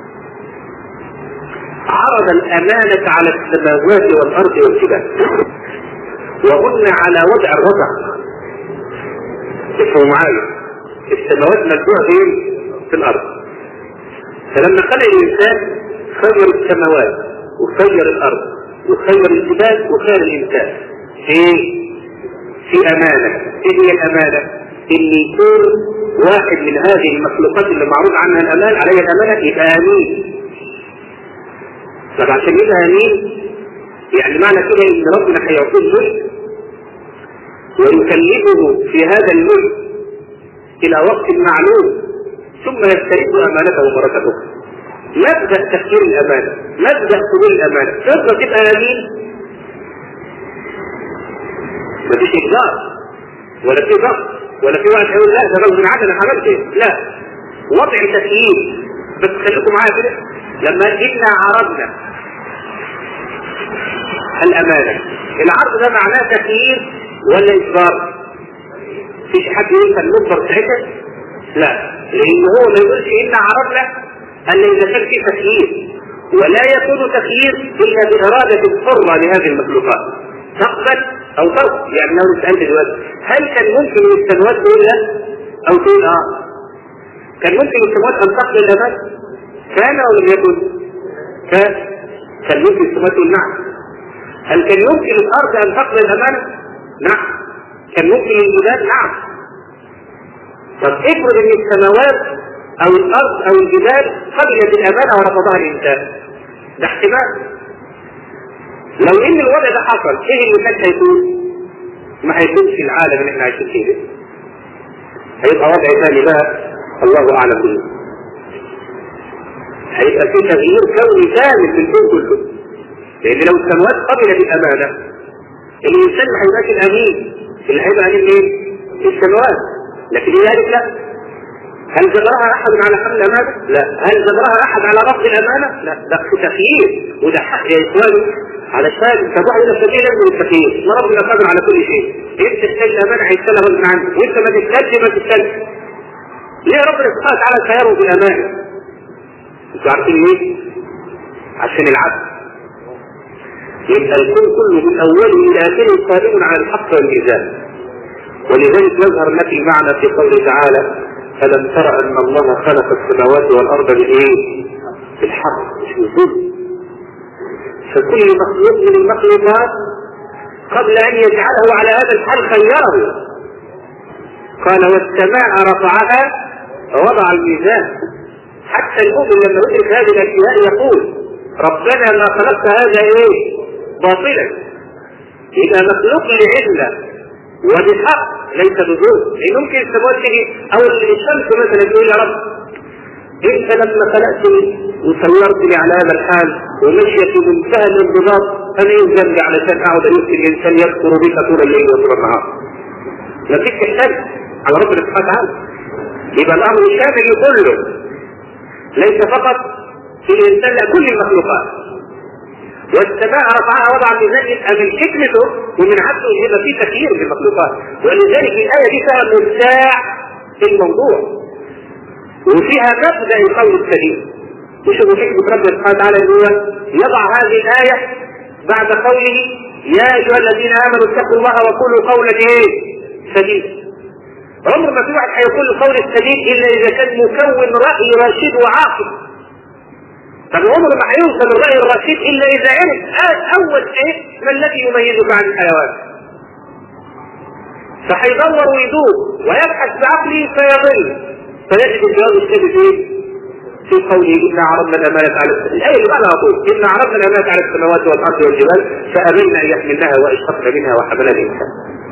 عرض الأمانة على السماوات والأرض والجبال وهن على وضع الرضع افهموا معايا السماوات مجموعة فين؟ في الأرض فلما خلق الإنسان خير السماوات وخير الأرض وخير الجبال وخير الإنسان في في أمانة إيه هي الأمانة؟ اللي يكون واحد من هذه المخلوقات اللي معروض عنها الأمان عليها الأمانة يبقى أمين طب عشان يبقى أمين يعني معنى كده إن ربنا هيعطيه الملك ويكلفه في هذا الملك إلى وقت معلوم ثم يسترد أمانته مرة أخرى مبدأ تفكير الأمانة مبدأ قبول الأمانة تقدر تبقى أمين مفيش إجبار ولا في ضغط ولا في واحد يقول لا ده غصب عني انا عملت ايه لا وضع تكييف بس خليكم معايا كده لما إنا عرضنا الأمانة العرض ده معناه تكييف ولا إجبار؟ فيش حد ينفع المصدر ساعتها؟ لا لأن هو ما يقولش إنا عرضنا ألا إذا كان في تكييف ولا يكون تكييف إلا بإرادة حرة لهذه المخلوقات تقبل أو ترفض يعني لو سألت دلوقتي هل كان ممكن للسماوات تقول لا أو تقول آه كان ممكن للسماوات أن تقبل الأمان كان أو لم يكن كان كان ممكن السماوات تقول نعم هل كان يمكن الأرض أن تقبل الأمانة؟ نعم كان ممكن الجبال نعم طب افرض ان السماوات او الارض او الجبال قبلت الامانه ورفضها الانسان ده احتمال لو ان الوضع ده حصل ايه اللي كان هيكون؟ ما هيكونش العالم اللي احنا عايشين فيه ده هيبقى وضع ثاني بقى الله اعلم به هيبقى في تغيير كوني كامل في الكون كله لان لو السماوات قبلت الامانه الانسان ما هيبقاش الامين اللي هيبقى امين ايه؟ السماوات لكن لذلك لا هل جبرها احد على حمل الامانه؟ لا هل جبرها احد على رفض الامانه؟ لا ده في تخيير وده حق يا اخواني علشان تبع الى السبيل لازم التخيير ما ربنا قادر على كل شيء انت تحتاج الامانه هيشتغل غصب عنك وانت ما تحتاجش ما تحتاجش ليه ربنا سبحانه وتعالى خيره بالامانه؟ انتوا عارفين ليه؟ عشان العدل يبقى الكون كله من اوله الى اخره قائم على الحق والميزان ولذلك يظهر لك المعنى في قوله تعالى ألم ترى أن الله خلق السماوات والأرض بالإيه؟ بالحق مش بالظلم فكل مخلوق من المخلوقات قبل أن يجعله على هذا الحال خيره قال والسماء رفعها ووضع الميزان حتى المؤمن لما يدرك هذه الأشياء يقول ربنا ما خلقت هذا إيه؟ باطلا يبقى مخلوق لعلة وبحق ليس بظلم يعني ممكن السماوات تيجي او الشمس مثلا تقول يا رب انت لما خلقتني وصورتني على هذا الحال ومشي في منتهى الانضباط انا يلزم لي علشان اقعد ايوسف الانسان يذكر بك طول الليل وطول النهار. ما فيش تحتاج على ربنا سبحانه وتعالى. يبقى الامر الشامل كله ليس فقط في الانسان لا كل المخلوقات والسماء رفعها وضع الميزان يبقى من حكمته ومن عدله يبقى في تغيير في المخلوقات ولذلك الآية دي فيها مبداع في الموضوع وفيها مبدأ القول السليم وشوفوا حكمة ربنا سبحانه وتعالى ان هو يضع هذه الآية بعد قوله يا أيها الذين آمنوا اتقوا الله وقولوا قولا إيه؟ سديدا عمر ما في واحد هيقول القول السديد إلا إذا كان مكون رأي رشيد وعاقل طب عمر ما هيوصل الرأي الرشيد إلا إذا عرف أول شيء ما الذي يميزك عن الحيوان فهيدور ويدور ويبحث بعقله فيضل فيجد الجواب الثابت ايه؟ في قوله إنا عرضنا الأمانة على السماوات الآية اللي بعدها أقول إنا عرضنا الأمانة على السماوات والأرض والجبال فأبينا أن يحملنها وأشفقن منها وحملها الإنسان.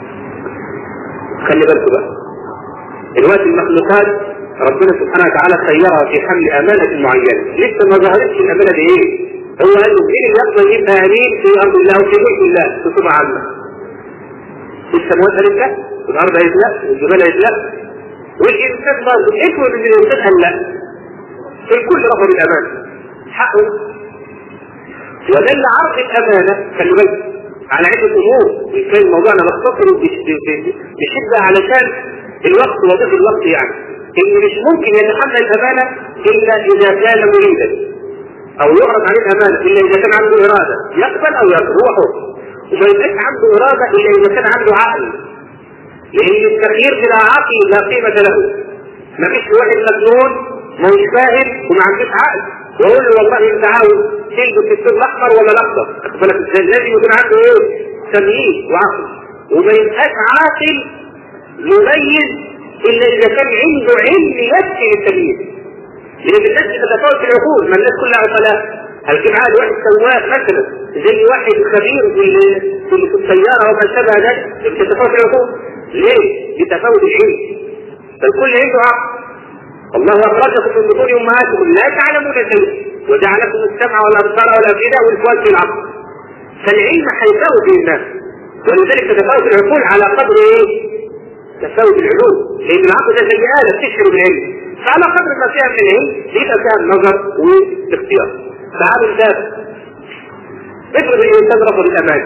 خلي بالكم بقى. دلوقتي المخلوقات ربنا سبحانه وتعالى خيرها في حمل أمانة معينة لسه ما ظهرتش الأمانة دي إيه هو قال له مين اللي يقدر يبقى أمين في أرض الله وفي ملك الله بصفة عامة السماوات قالت لا والأرض قالت لا والجبال قالت لا والإنسان برضه افرض إن الإنسان قال لا الكل رفض الأمانة حقه ودل عرض الأمانة خلي بالك على عدة أمور كان موضوعنا بختصر بشدة علشان الوقت وضيق الوقت يعني ان مش ممكن يتحمل الامانه الا اذا كان مريدا او يعرض عليه الامانه الا اذا كان عنده اراده يقبل او يرفض هو حر وما يبقاش عنده اراده الا اذا كان عنده عقل لان التغيير بلا عقل لا قيمه له ما فيش واحد مجنون ما هوش فاهم وما عندوش عقل ويقول له والله انت عاوز تلبس الثوب الاحمر ولا الاخضر بالك ازاي لازم يكون عنده ايه تمييز وعقل وما يبقاش عاقل يميز الا اذا كان عنده علم يكفي للتمييز لان الناس بتتفاوت في العقول ما الناس كلها عقلاء هتجيب عقل واحد سواق مثلا زي واحد خبير في في السياره وما شابه ذلك بتتفاوت العقول ليه؟ بتفاوت العلم فالكل عنده عقل الله اخرجكم من بطون امهاتكم لا تعلمون شيئا وجعلكم السمع والابصار والافئده والفؤاد في العقل فالعلم هيفاوت الناس ولذلك تتفاوت العقول على قدر ايه؟ تساوي بالعلوم لان العقل ده زي آلة تشعر بالعلم فعلى قدر ما فيها من العلم يبقى فيها النظر والاختيار تعالوا نتابع افرض الانسان رفض الامانه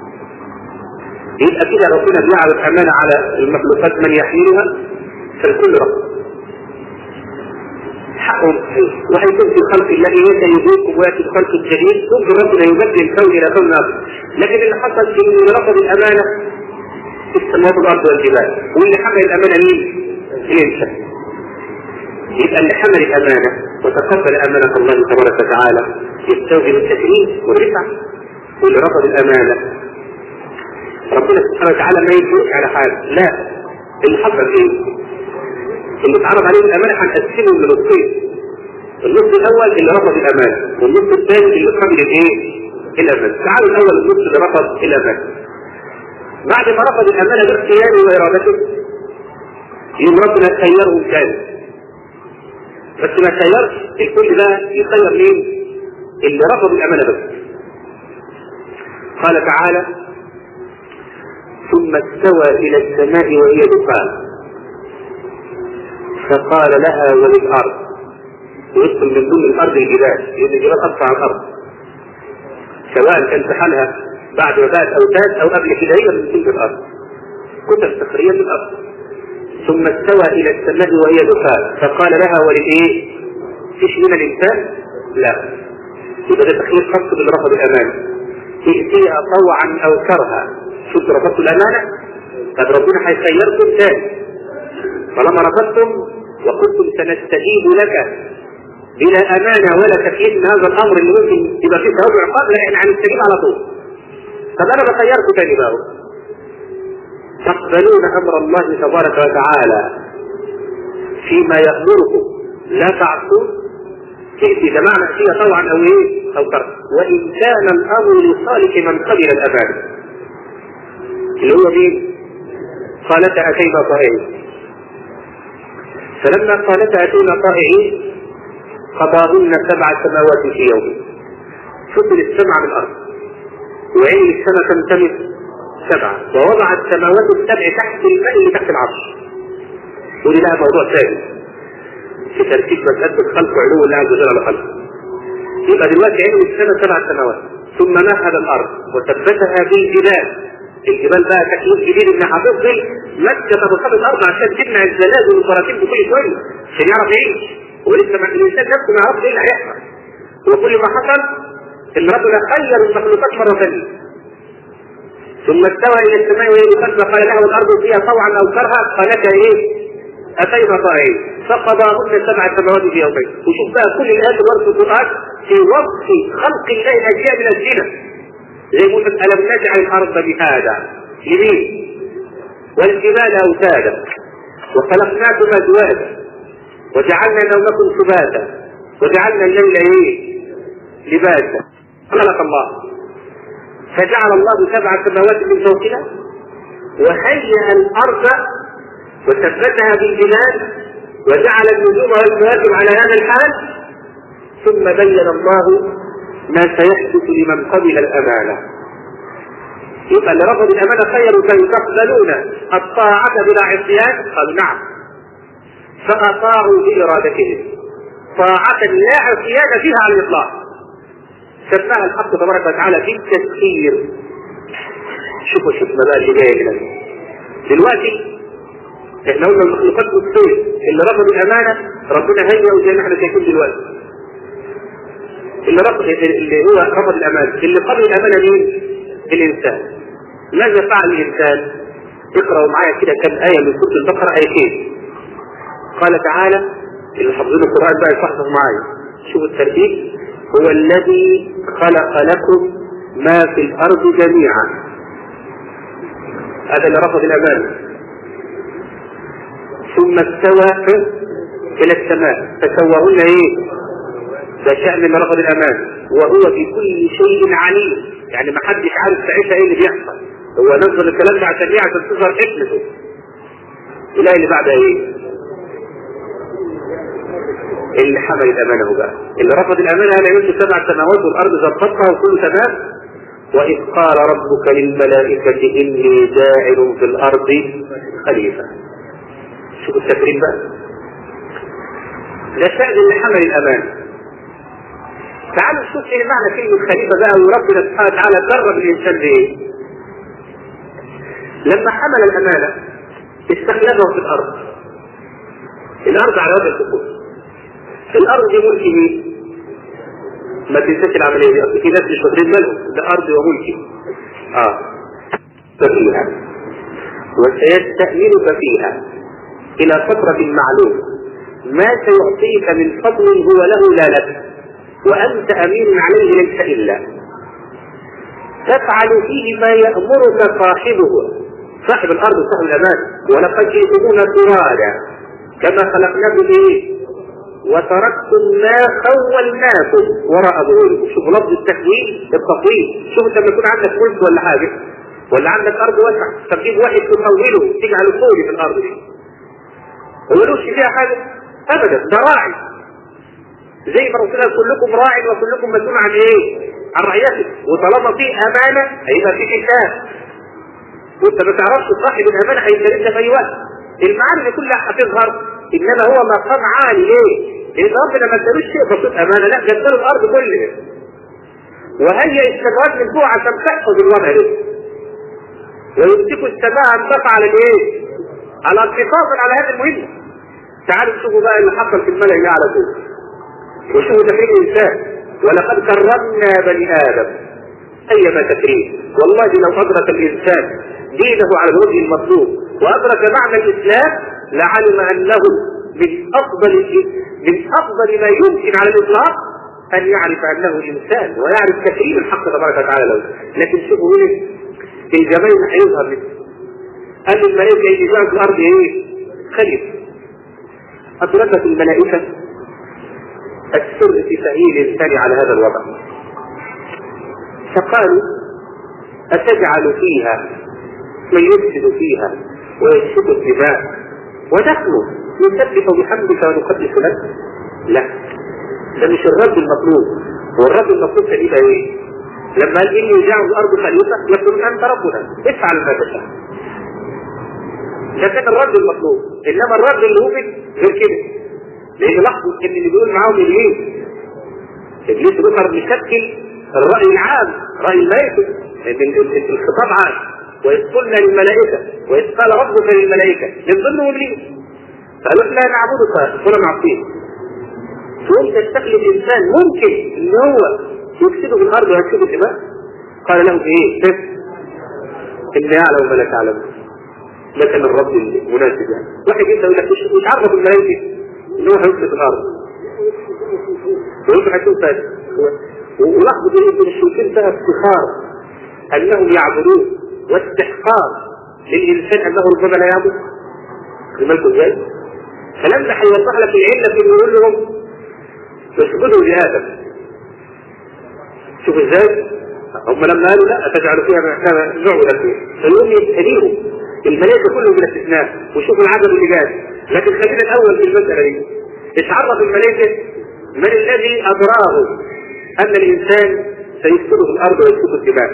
يبقى كده ربنا بيعرض امانه على المخلوقات من يحملها فالكل رفض حقهم وهيكون في خلق الله يأتي يذوقكم ويأتي بخلق جديد ممكن ربنا يبدل الكون إلى كون آخر لكن اللي حصل في إنه رفض الأمانة في السماوات والأرض والجبال واللي حمل الأمانة مين؟ الإنسان يبقى اللي حمل الأمانة وتقبل أمانة الله تبارك وتعالى يستوجب التكريم والرفع واللي رفض الأمانة ربنا سبحانه وتعالى ما يجوز على حال لا اللي حصل ايه؟ اللي اتعرض عليه الامانه هنقسمه لنصين النص الاول اللي رفض الامانه والنص الثاني اللي قبل الايه؟ الامانه تعالوا الاول النص اللي رفض الامانه بعد ما رفض الامانه باختياره وارادته يوم ربنا خيرهم تاني بس ما خيرش الكل ده يخير مين؟ اللي رفض الامانه بس قال تعالى ثم استوى الى السماء وهي دخان فقال لها وللارض ويدخل من ضمن الارض الجبال لان الجبال اقطع الارض سواء كان سحلها بعد ما بقت اوتاد او قبل كده هي من تلك الارض كتل صخريه في الارض ثم استوى الى السماء وهي دخان فقال لها وللايه؟ فيش من الانسان؟ لا يبقى ده تخيل خاص بالرفض الامانه ائتيها طوعا او كرها شوف رفضت الامانه طب ربنا هيخيركم تاني طالما رفضتم وقلتم سنستجيب لك بلا امانه ولا تكليف من هذا الامر اللي ممكن يبقى فيه ثواب عقاب لا احنا هنستجيب على طول طب انا بخيركم تاني بقى تقبلون امر الله تبارك وتعالى فيما يامركم لا تعصون تأتي جماعة فيها طوعا او ايه او كرها وان كان الامر لصالح من قبل الامانه اللي هو مين؟ قالت اتينا طائعين فلما قالت اتينا طائعين قضاهن سبع سماوات في يوم فصل السبع من الارض وعين السماء تنتمس سبعة ووضع السماوات السبع تحت الماء اللي تحت العرش ودي لها موضوع ثاني في ترتيب مسألة الخلق وعلو الله عز وجل على خلقه يبقى دلوقتي علم السماء سبع سماوات ثم مهد الارض وثبتها بالجبال الجبال بقى تكليف جديد ان هتفضل ماسكه طبقات الارض عشان تمنع الزلازل والبراكين بكل شويه عشان يعرف يعيش ولسه ما الانسان نفسه ما يعرفش ايه اللي هيحصل وكل ما حصل ان ربنا خير المخلوقات مره ثانيه ثم استوى الى السماء وهي دخان فقال لها والارض فيها طوعا او كرها قالتا ايه؟ اتينا طائعين فقضاهن سبع سماوات في يومين وشوف بقى كل الايات اللي ورد في القران في وصف خلق الله اشياء من الزنا زي موسى الم نجعل الارض بهذا يمين والجبال اوتادا وخلقناكم ازواجا وجعلنا نومكم سباتا وجعلنا الليل ايه؟ لباسا خلق الله فجعل الله سبع سماوات من فوقنا وهيأ الارض وثبتها بالجبال وجعل النجوم والكواكب على هذا الحال ثم بين الله ما سيحدث لمن قبل الامانه يبقى اللي رفض الامانه خيروا كي تقبلون الطاعه بلا عصيان قالوا نعم فاطاعوا بارادتهم طاعه لا عصيان فيها على الاطلاق سماها الحق تبارك وتعالى بالتسخير شوفوا شوفنا بقى اللي جاي كده دلوقتي احنا قلنا المخلوقات نصين اللي رفض الامانه ربنا هيئه زي ما احنا شايفين دلوقتي اللي رفض اللي هو رفض الامانه اللي قبل الامانه مين؟ الانسان ماذا فعل الانسان؟ اقرأوا معايا كده كم آية من سورة البقرة آيتين قال تعالى اللي حافظين القرآن بقى يصحصح معايا شوفوا الترتيب هو الذي خلق لكم ما في الأرض جميعا هذا اللي رفض الأمانة ثم استوى إلى السماء فسواهن إيه؟ ده شأن اللي رفض الأمانة وهو بكل شيء عليم يعني ما حدش عارف ساعتها إيه اللي بيحصل هو نزل الكلام ده عشان إيه؟ عشان تظهر حكمته الآية اللي بعدها إيه؟ اللي حمل الأمانة هو بقى اللي رفض الأمانة أنا يمشي سبع سماوات والأرض ظبطها وكل تمام وإذ قال ربك للملائكة إني جاعل في الأرض خليفة شوف التكريم بقى ده شأن اللي حمل الأمانة تعالوا نشوف ايه معنى كلمة خليفة بقى وربنا سبحانه وتعالى درب الإنسان بإيه لما حمل الأمانة استخلفه في الأرض الأرض على وجه الخصوص الأرض دي ملك مين؟ ما تنساش العملية دي أصل في ناس مش واخدين بالهم ده أرض وملكي اه ففيها وسيستأمنك فيها إلى فترة معلومة ما سيعطيك من فضل هو له لا لك وأنت أمين عليه ليس إلا تفعل فيه ما يأمرك صاحبه صاحب الأرض صاحب الأمان ولقد جئتمونا فرادا كما خلقناكم إيه وتركتم ما خولناكم وراء ظهوركم شوفوا لفظ التكوين التطويل شوف انت لما يكون عندك ملك ولا حاجه ولا عندك ارض واسعه فتجيب واحد تخوله تجعله فوقي في الارض دي هو لوش فيها حاجه ابدا ده راعي زي ما قلت لك كلكم راع وكلكم مسؤول عن ايه؟ عن رعيته وطالما في امانه هيبقى في حساب وانت ما تعرفش صاحب الامانه هيستلمها في اي وقت المعاني دي كلها هتظهر انما هو مقام عالي ليه؟ لان ربنا ما ادالوش شيء بسيط امانه لا ده اداله الارض كلها وهيئ السماوات من فوق عشان تحفظ الوضع ده ويمسكوا السماء ان تقع على الايه؟ على انتصاص على هذه المهمه تعالوا شوفوا بقى اللي حصل في الملأ على طول وشوفوا تكريم الانسان ولقد كرمنا بني ادم ايما تكريم والله لو ادرك الانسان دينه على الوجه المطلوب وادرك معنى الاسلام لعلم انه من افضل من افضل ما يمكن على الاطلاق ان يعرف انه انسان ويعرف تكريم الحق تبارك وتعالى له لكن شوفوا هنا الجمال اللي هيظهر لك قال الملائكه يجي في الارض ايه؟ خليفه ادركت الملائكه السر في تأهيل الإنسان على هذا الوضع فقالوا أتجعل فيها من يفسد فيها ويسفك الدماء ونحن نسبح بحمدك ونقدس لك لا ده مش الرد المطلوب هو الرد المطلوب كان يبقى ايه؟ لما قال اني جاء الارض خليفه يقول انت ربنا افعل ما تشاء ده كان الرد المطلوب انما الرد اللي وجد غير كده لان لاحظوا ان اللي بيقول معاهم ابليس ابليس بيظهر مشكل الراي العام راي الملائكه لان الخطاب عام واذ قلنا للملائكه واذ قال ربك للملائكه من ضمن ابليس قالوا احنا نعبدك كنا معصين تقوم تستخلف انسان ممكن ان هو يفسده في الارض ويكسبه الدماء قال له ايه؟ اني اعلم ما لا تعلم ده كان الرب المناسب يعني واحد يبدا يقول لك مش عارف الملائكه ان هو هيفسد الارض ويصبح يكون فاسد ولاحظوا ان المشركين فيها افتخار انهم يعبدون واستحقار للانسان انه ربما لا يعبد بالكم ازاي؟ فلما هيوضح لك العله في يقول لهم اسجدوا لادم شوف ازاي؟ هم لما قالوا لا تجعلوا فيها ما نعبد فيه فيقوم يستهيئوا الملائكه كلهم بلا استثناء وشوفوا العدد اللي جاي لكن خلينا الاول في المساله دي ايش عرف الملائكه من الذي ادراه ان الانسان سيسكنه في الارض ويسكنه الدماء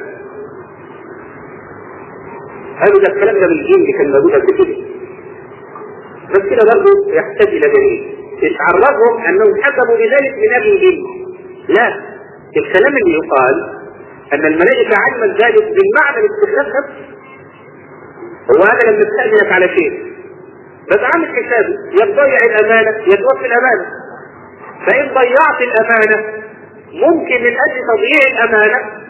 قالوا ده الكلام ده من الجن كان موجود قبل كده بس كده برضه يحتاج الى دليل ايش عرفهم انهم حسبوا بذلك من اهل الجن لا الكلام اللي يقال ان الملائكه علمت ذلك بالمعنى الاستخلاف نفسه هو انا لما استاذنك على شيء بس عامل حسابي يا تضيع الامانه يا توفي الامانه فان ضيعت الامانه ممكن من اجل تضييع الامانه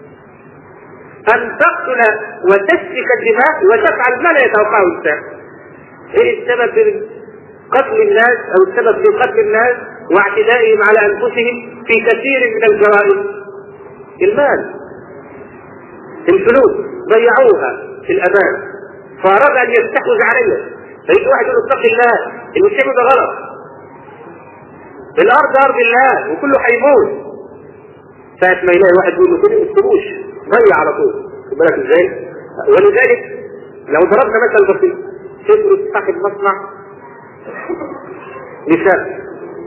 ان تقتل وتسفك الدماء وتفعل ما لا يتوقعه الانسان ايه السبب في قتل الناس او السبب في قتل الناس واعتدائهم على انفسهم في كثير من الجرائم المال الفلوس ضيعوها في الامان فاراد ان يستحوذ عليها فيجي واحد يقول اتق الله اللي بتعمله ده غلط الارض ارض الله وكله هيموت ساعة ما يلاقي واحد يقول له كده ما تسيبوش ضيع على طول خد بالك ازاي؟ ولذلك لو ضربنا مثل بسيط تدرس صاحب مصنع نساء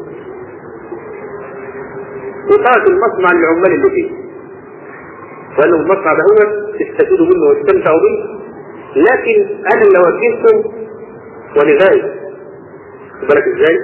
وقاتل المصنع للعمال اللي فيه وقال لهم المصنع ده هو استفيدوا منه واستمتعوا به لكن انا اللي وجهتكم ولذلك بالك ازاي؟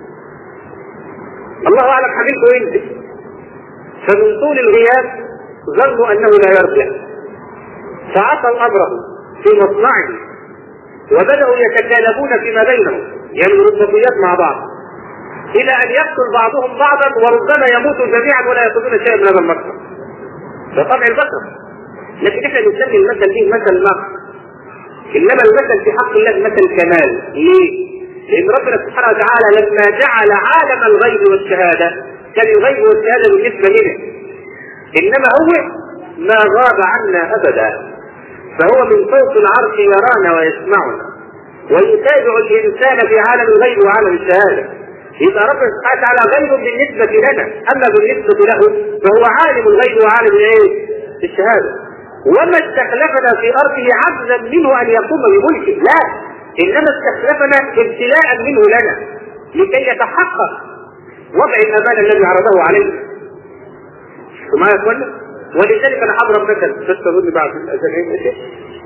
الله اعلم حبيبته انت فمن طول الغياب ظنوا انه لا يرجع فعصوا امره في مصنعه وبداوا يتكالبون فيما بينهم يعملوا الصفيات مع بعض الى ان يقتل بعضهم بعضا وربما يموتوا جميعا ولا ياخذون شيئا من هذا المقتل ده طبع البشر لكن احنا بنسمي المثل دي مثل نقص انما المثل في حق الله مثل كمال ليه؟ لان ربنا سبحانه وتعالى لما جعل عالم الغيب والشهاده كان الغيب والشهاده بالنسبه لنا انما هو ما غاب عنا ابدا فهو من فوق العرش يرانا ويسمعنا ويتابع الانسان في عالم الغيب وعالم الشهاده يبقى ربنا سبحانه وتعالى غيب بالنسبه لنا اما بالنسبه له فهو عالم الغيب وعالم الايه؟ الشهاده وما استخلفنا في ارضه عجزا منه ان يقوم بملكه لا انما استخلفنا ابتلاء منه لنا لكي يتحقق وضع الامانه الذي عرضه عليه وما يا اخوانا ولذلك انا اضرب مثل بس اظن بعد الاذان ايه ماشي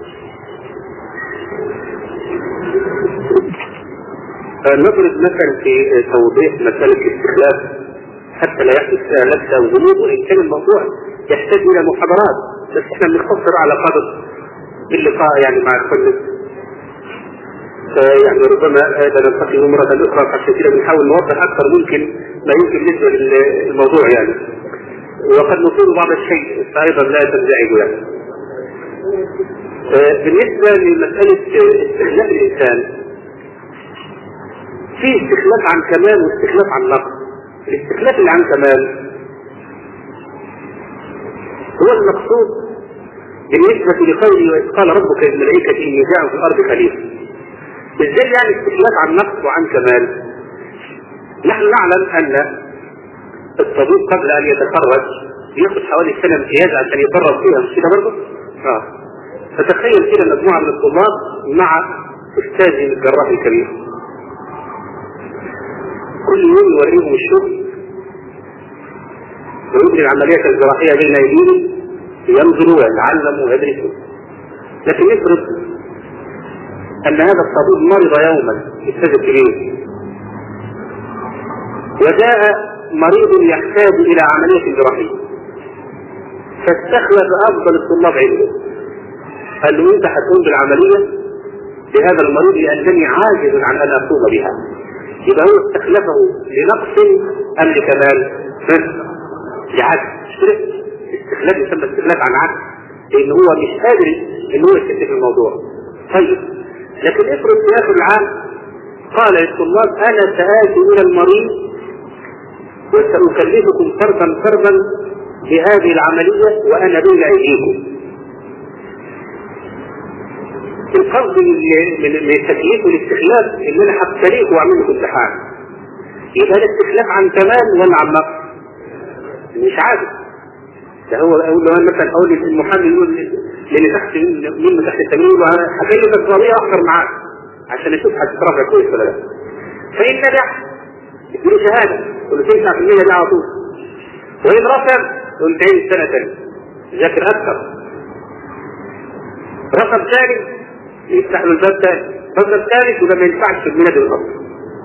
نضرب مثل في توضيح مسألة الاستخلاف حتى لا يحدث فيها لبسة أو غموض وإن كان الموضوع يحتاج إلى محاضرات بس احنا بنختصر على قدر اللقاء يعني مع الكل يعني ربما هذا نلتقي مرة أخرى عشان كده بنحاول نوضح أكثر ممكن ما يمكن بالنسبة للموضوع يعني وقد نصيب بعض الشيء فأيضا لا تنزعجوا يعني بالنسبة لمسألة استخلاف الإنسان في استخلاف عن كمال واستخلاف عن نقص الاستخلاف اللي عن كمال هو المقصود بالنسبة لقوله وإذ قال ربك للملائكة إني جاء في الأرض خليفة ازاي يعني استخلاف عن نقص وعن كمال نحن نعلم أن الطبيب قبل أن يتخرج ياخد حوالي سنة امتياز عشان يتدرب فيها مش كده برضه؟ اه فتخيل كده مجموعة من الطلاب مع أستاذ الجراح الكبير كل يوم يوريهم الشغل ويجري العمليات الجراحية بين أيديهم ينظروا ويتعلموا ويدرسوا لكن افرض أن هذا الطبيب مرض يوما أستاذ الكبير وجاء مريض يحتاج إلى عملية جراحية فاستخلف أفضل الطلاب عنده قال له أنت هتقوم بالعملية لهذا المريض لأنني عاجز عن أن أقوم بها يبقى هو استخلفه لنقص أم لكمال؟ لعجز استخلاف يسمى استخلاف عن عجز لأن هو مش قادر إن هو يشد في الموضوع طيب لكن افرض في آخر العام قال للطلاب أنا سآتي إلى المريض وسأكلفكم فردا فردا بهذه العملية وأنا بين أيديكم القصد من التكليف والاستخلاف ان انا هبتليك واعمل لكم امتحان يبقى الاستخلاف عن كمال ولا عن نقص؟ مش عادل ده هو اقول له مثلا اقول المحامي يقول للي تحت مين تحت التمرين هكلمك قضيه اكثر معاك عشان اشوف هتترافع كويس ولا لا فان نجح اديله شهاده يقول له تنفع في المية دي على طول وان رفض يقول تعيد سنه ثانيه ذاكر اكثر رقم ثاني يفتح له الباب ثاني الباب الثالث وده ما ينفعش في المنهج الاصل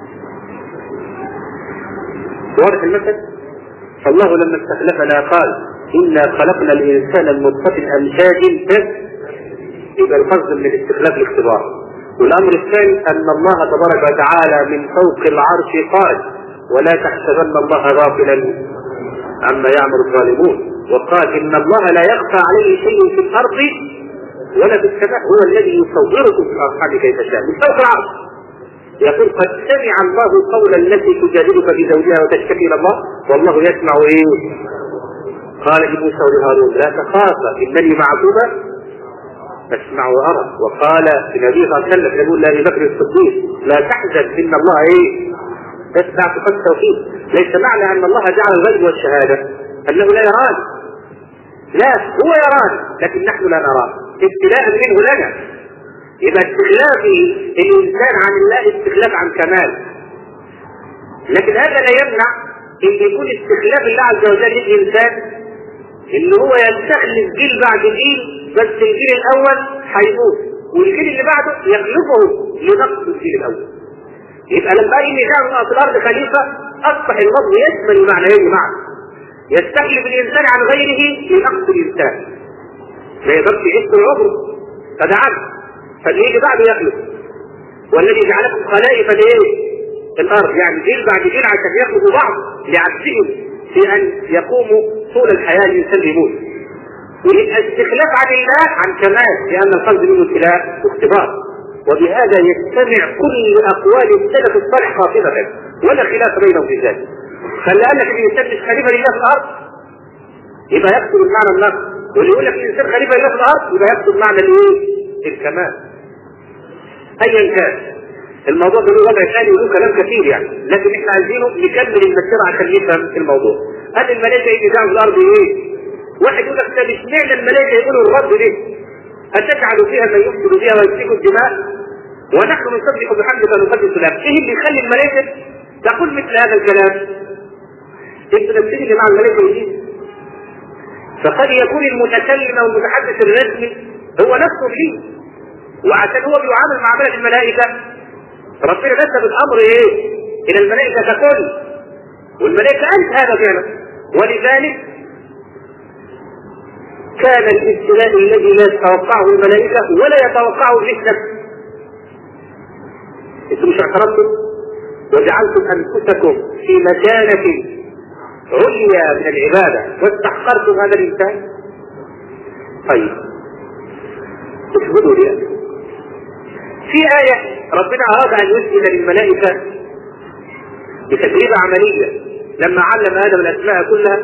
واضح المثل فالله لما استخلفنا قال انا خلقنا الانسان من نطفه امشاج يبقى القصد من الاستخلاف الاختبار والامر الثاني ان الله تبارك وتعالى من فوق العرش قال ولا تحسبن الله غافلا عما يعمل الظالمون وقال ان الله لا يخفى عليه شيء في الارض ولا في السماء هو الذي يصوركم في الارحام كيف شاء من فوق العرش يقول قد سمع الله قول التي تجادلك في زوجها وتشتكي الى الله والله يسمع ايه قال لموسى ولهارون لا تخافا انني معكما اسمع وارى وقال النبي صلى الله عليه وسلم يقول لابي بكر الصديق لا تحزن ان الله ايه تتبع صفات التوحيد ليس معنى ان الله جعل الغيب والشهاده انه لا يرانا لا هو يرانا لكن نحن لا نراه ابتلاء منه لنا يبقى استخلاف الانسان عن الله استخلاف عن كمال لكن هذا لا يمنع ان يكون استخلاف الله عز وجل للانسان ان هو يستخلف جيل بعد جيل بس الجيل الاول هيموت والجيل اللي بعده يغلبه لنقص الجيل الاول يبقى لما قال اني جاعل في الارض خليفه اصبح اللفظ يشمل معنيين معا يستخلف الانسان عن غيره في نقص الانسان ما يقدرش يعيش طول عمره فده عبد فاللي يجي بعده يخلف والذي جعلكم خلائف الايه؟ الارض يعني جيل بعد جيل عشان يخلقوا بعض لعجزهم في ان يقوموا طول الحياه الانسان يموت ويبقى استخلاف عن الله عن كمال لان القلب منه ابتلاء واختبار وبهذا يجتمع كل اقوال السلف الصالح خاطبه ولا خلاف بينهم في ذلك فاللي قال لك الانسان مش خليفه لله في الارض يبقى يقصد معنى النقص واللي يقول لك الانسان خليفه لله في الارض يبقى يقصد معنى الايه؟ الكمال ايا كان الموضوع ده له وضع ثاني وله كلام كثير يعني لكن احنا عايزينه نكمل المسيره عشان نفهم الموضوع هل الملائكه يجي في الارض ايه؟ واحد يقول لك طب اشمعنى الملائكه يقولوا الرد ليه؟ أتجعل فيها من يفسد فيها ويسفك الدماء ونحن نسبح بحمدك ونقدس لك ايه اللي يخلي الملائكه تقول مثل هذا الكلام؟ انت نفسك مع الملائكه يجي فقد يكون المتكلم او المتحدث الرسمي هو نفسه فيه وعشان هو بيعامل معامله الملائكه ربنا نسب الامر ايه؟ الى الملائكه ككل والملائكه انت هذا فعلا ولذلك كان الابتلاء الذي لا تتوقعه الملائكه ولا يتوقعه الجسم نفسه انتم مش اعترفتم وجعلتم انفسكم في مكانه عليا من العباده واستحقرتم هذا الانسان طيب اشهدوا لي في آية ربنا أراد أن يسئل للملائكة بتجربة عملية لما علم آدم الأسماء كلها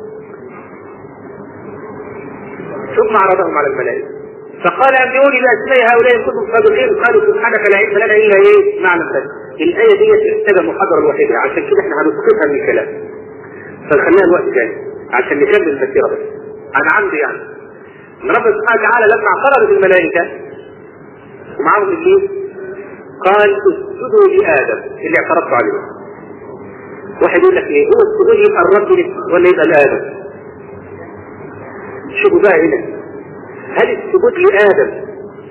ثم عرضهم على الملائكة فقال أنبئوني بأسماء هؤلاء إن كنتم صادقين قالوا سبحانك لا علم لنا إلا إيه ما علمتنا الآية دي محتاجة محاضرة لوحدها عشان كده احنا هنسقطها من الكلام فنخليها الوقت جاي عشان نكمل المسيرة بس أنا عندي يعني إن رب سبحانه وتعالى لما اعترضت الملائكة ومعاهم ابليس قال اسجدوا لادم اللي اعترضت عليه واحد يقول لك ايه هو السجود يبقى الرب ولا يبقى لادم شوفوا بقى هنا هل السجود لادم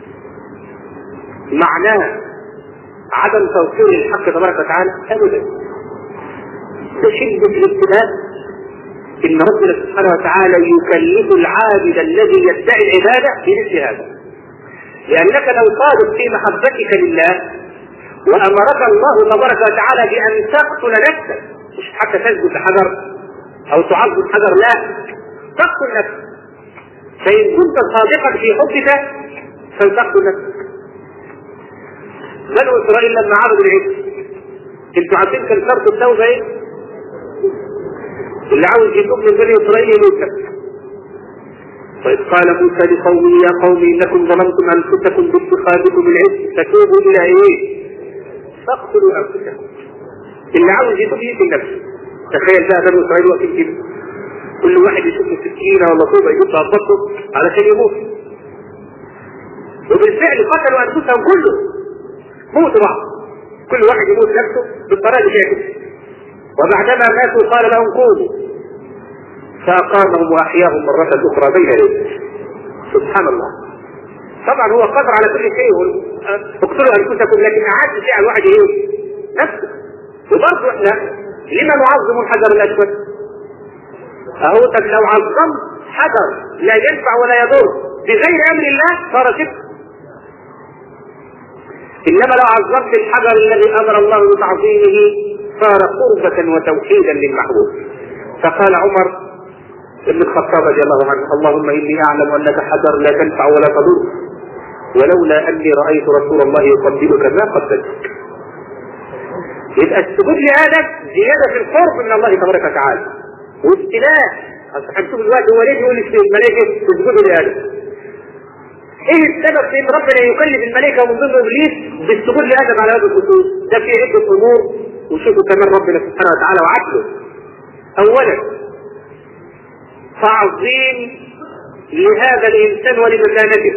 معناه عدم توفير الحق تبارك وتعالى ابدا ده شده الابتلاء ان ربنا سبحانه وتعالى يكلف العابد الذي يدعي العباده بمثل هذا لأنك لو صادق في محبتك لله وأمرك الله تبارك وتعالى بأن تقتل نفسك مش حتى تسجد لحجر أو تعظم حجر لا تقتل نفسك فإن كنت صادقا في حبك فلتقتل نفسك بنو إسرائيل لما عبدوا العجل انتوا عارفين كان شرط التوبة ايه؟ اللي عاوز يتوب من بني إسرائيل يموت وإذ قال موسى لقومه يا قوم إنكم ظلمتم أنفسكم باتخاذكم العزم فتوبوا إلى إيه؟ فاقتلوا أنفسكم. اللي عاوز يتوب يقتل نفسه. تخيل بقى بنو إسرائيل واقفين كده. كل واحد يشوف سكينة ولا طوبة يجيبها ببطه علشان يموت. وبالفعل قتلوا أنفسهم كلهم. موتوا بعض. كل واحد يموت نفسه بالطريقة اللي فيها كده. وبعدما ماتوا قال لهم قوموا فأقامهم وأحياهم مرة أخرى بين يديه سبحان الله طبعا هو قادر على كل شيء اقتلوا أنفسكم لكن أعد شيء على الواحد إيه؟ نفسه وبرضه إحنا لما نعظم الحجر الأسود؟ أهو طب لو عظمت حجر لا ينفع ولا يضر بغير أمر الله صار شرك إنما لو عظمت الحجر الذي أمر الله بتعظيمه صار قربة وتوحيدا للمحبوب فقال عمر ابن الخطاب رضي الله عنه اللهم اني اعلم انك حجر لا تنفع ولا تضر ولولا اني رايت رسول الله يقبلك ما قبلتك يبقى السجود لادم زياده في القرب من الله تبارك وتعالى وابتلاء اصل هنشوف دلوقتي هو ليه بيقول الملائكه اسجدوا لادم ايه السبب في ان ربنا يكلف الملائكه ومن ضمن ابليس بالسجود لادم على هذا السجود ده في عده امور وشوفوا كمان ربنا سبحانه وتعالى وعدله اولا تعظيم لهذا الانسان ولمكانته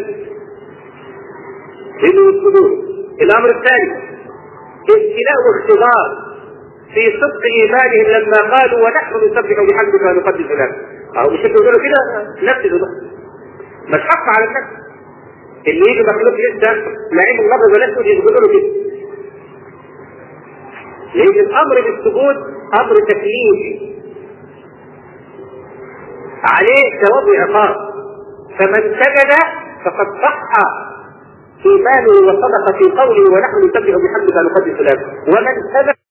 انه الصدور الامر الثاني ابتلاء واختبار في صدق ايمانهم لما قالوا ونحن نسبح بحمدك ونقدس لك او مش انتوا تقولوا كده نفذوا ده مش حق على النفس اللي يجي مخلوق لسه لعين اللفظ ونفسه يقولوا له كده لأن الأمر بالسجود أمر تكليفي عليه ثواب وعقاب فمن سجد فقد صح إيمانه وصدق في قوله ونحن نسبح بحمدك نقدس لك ومن سجد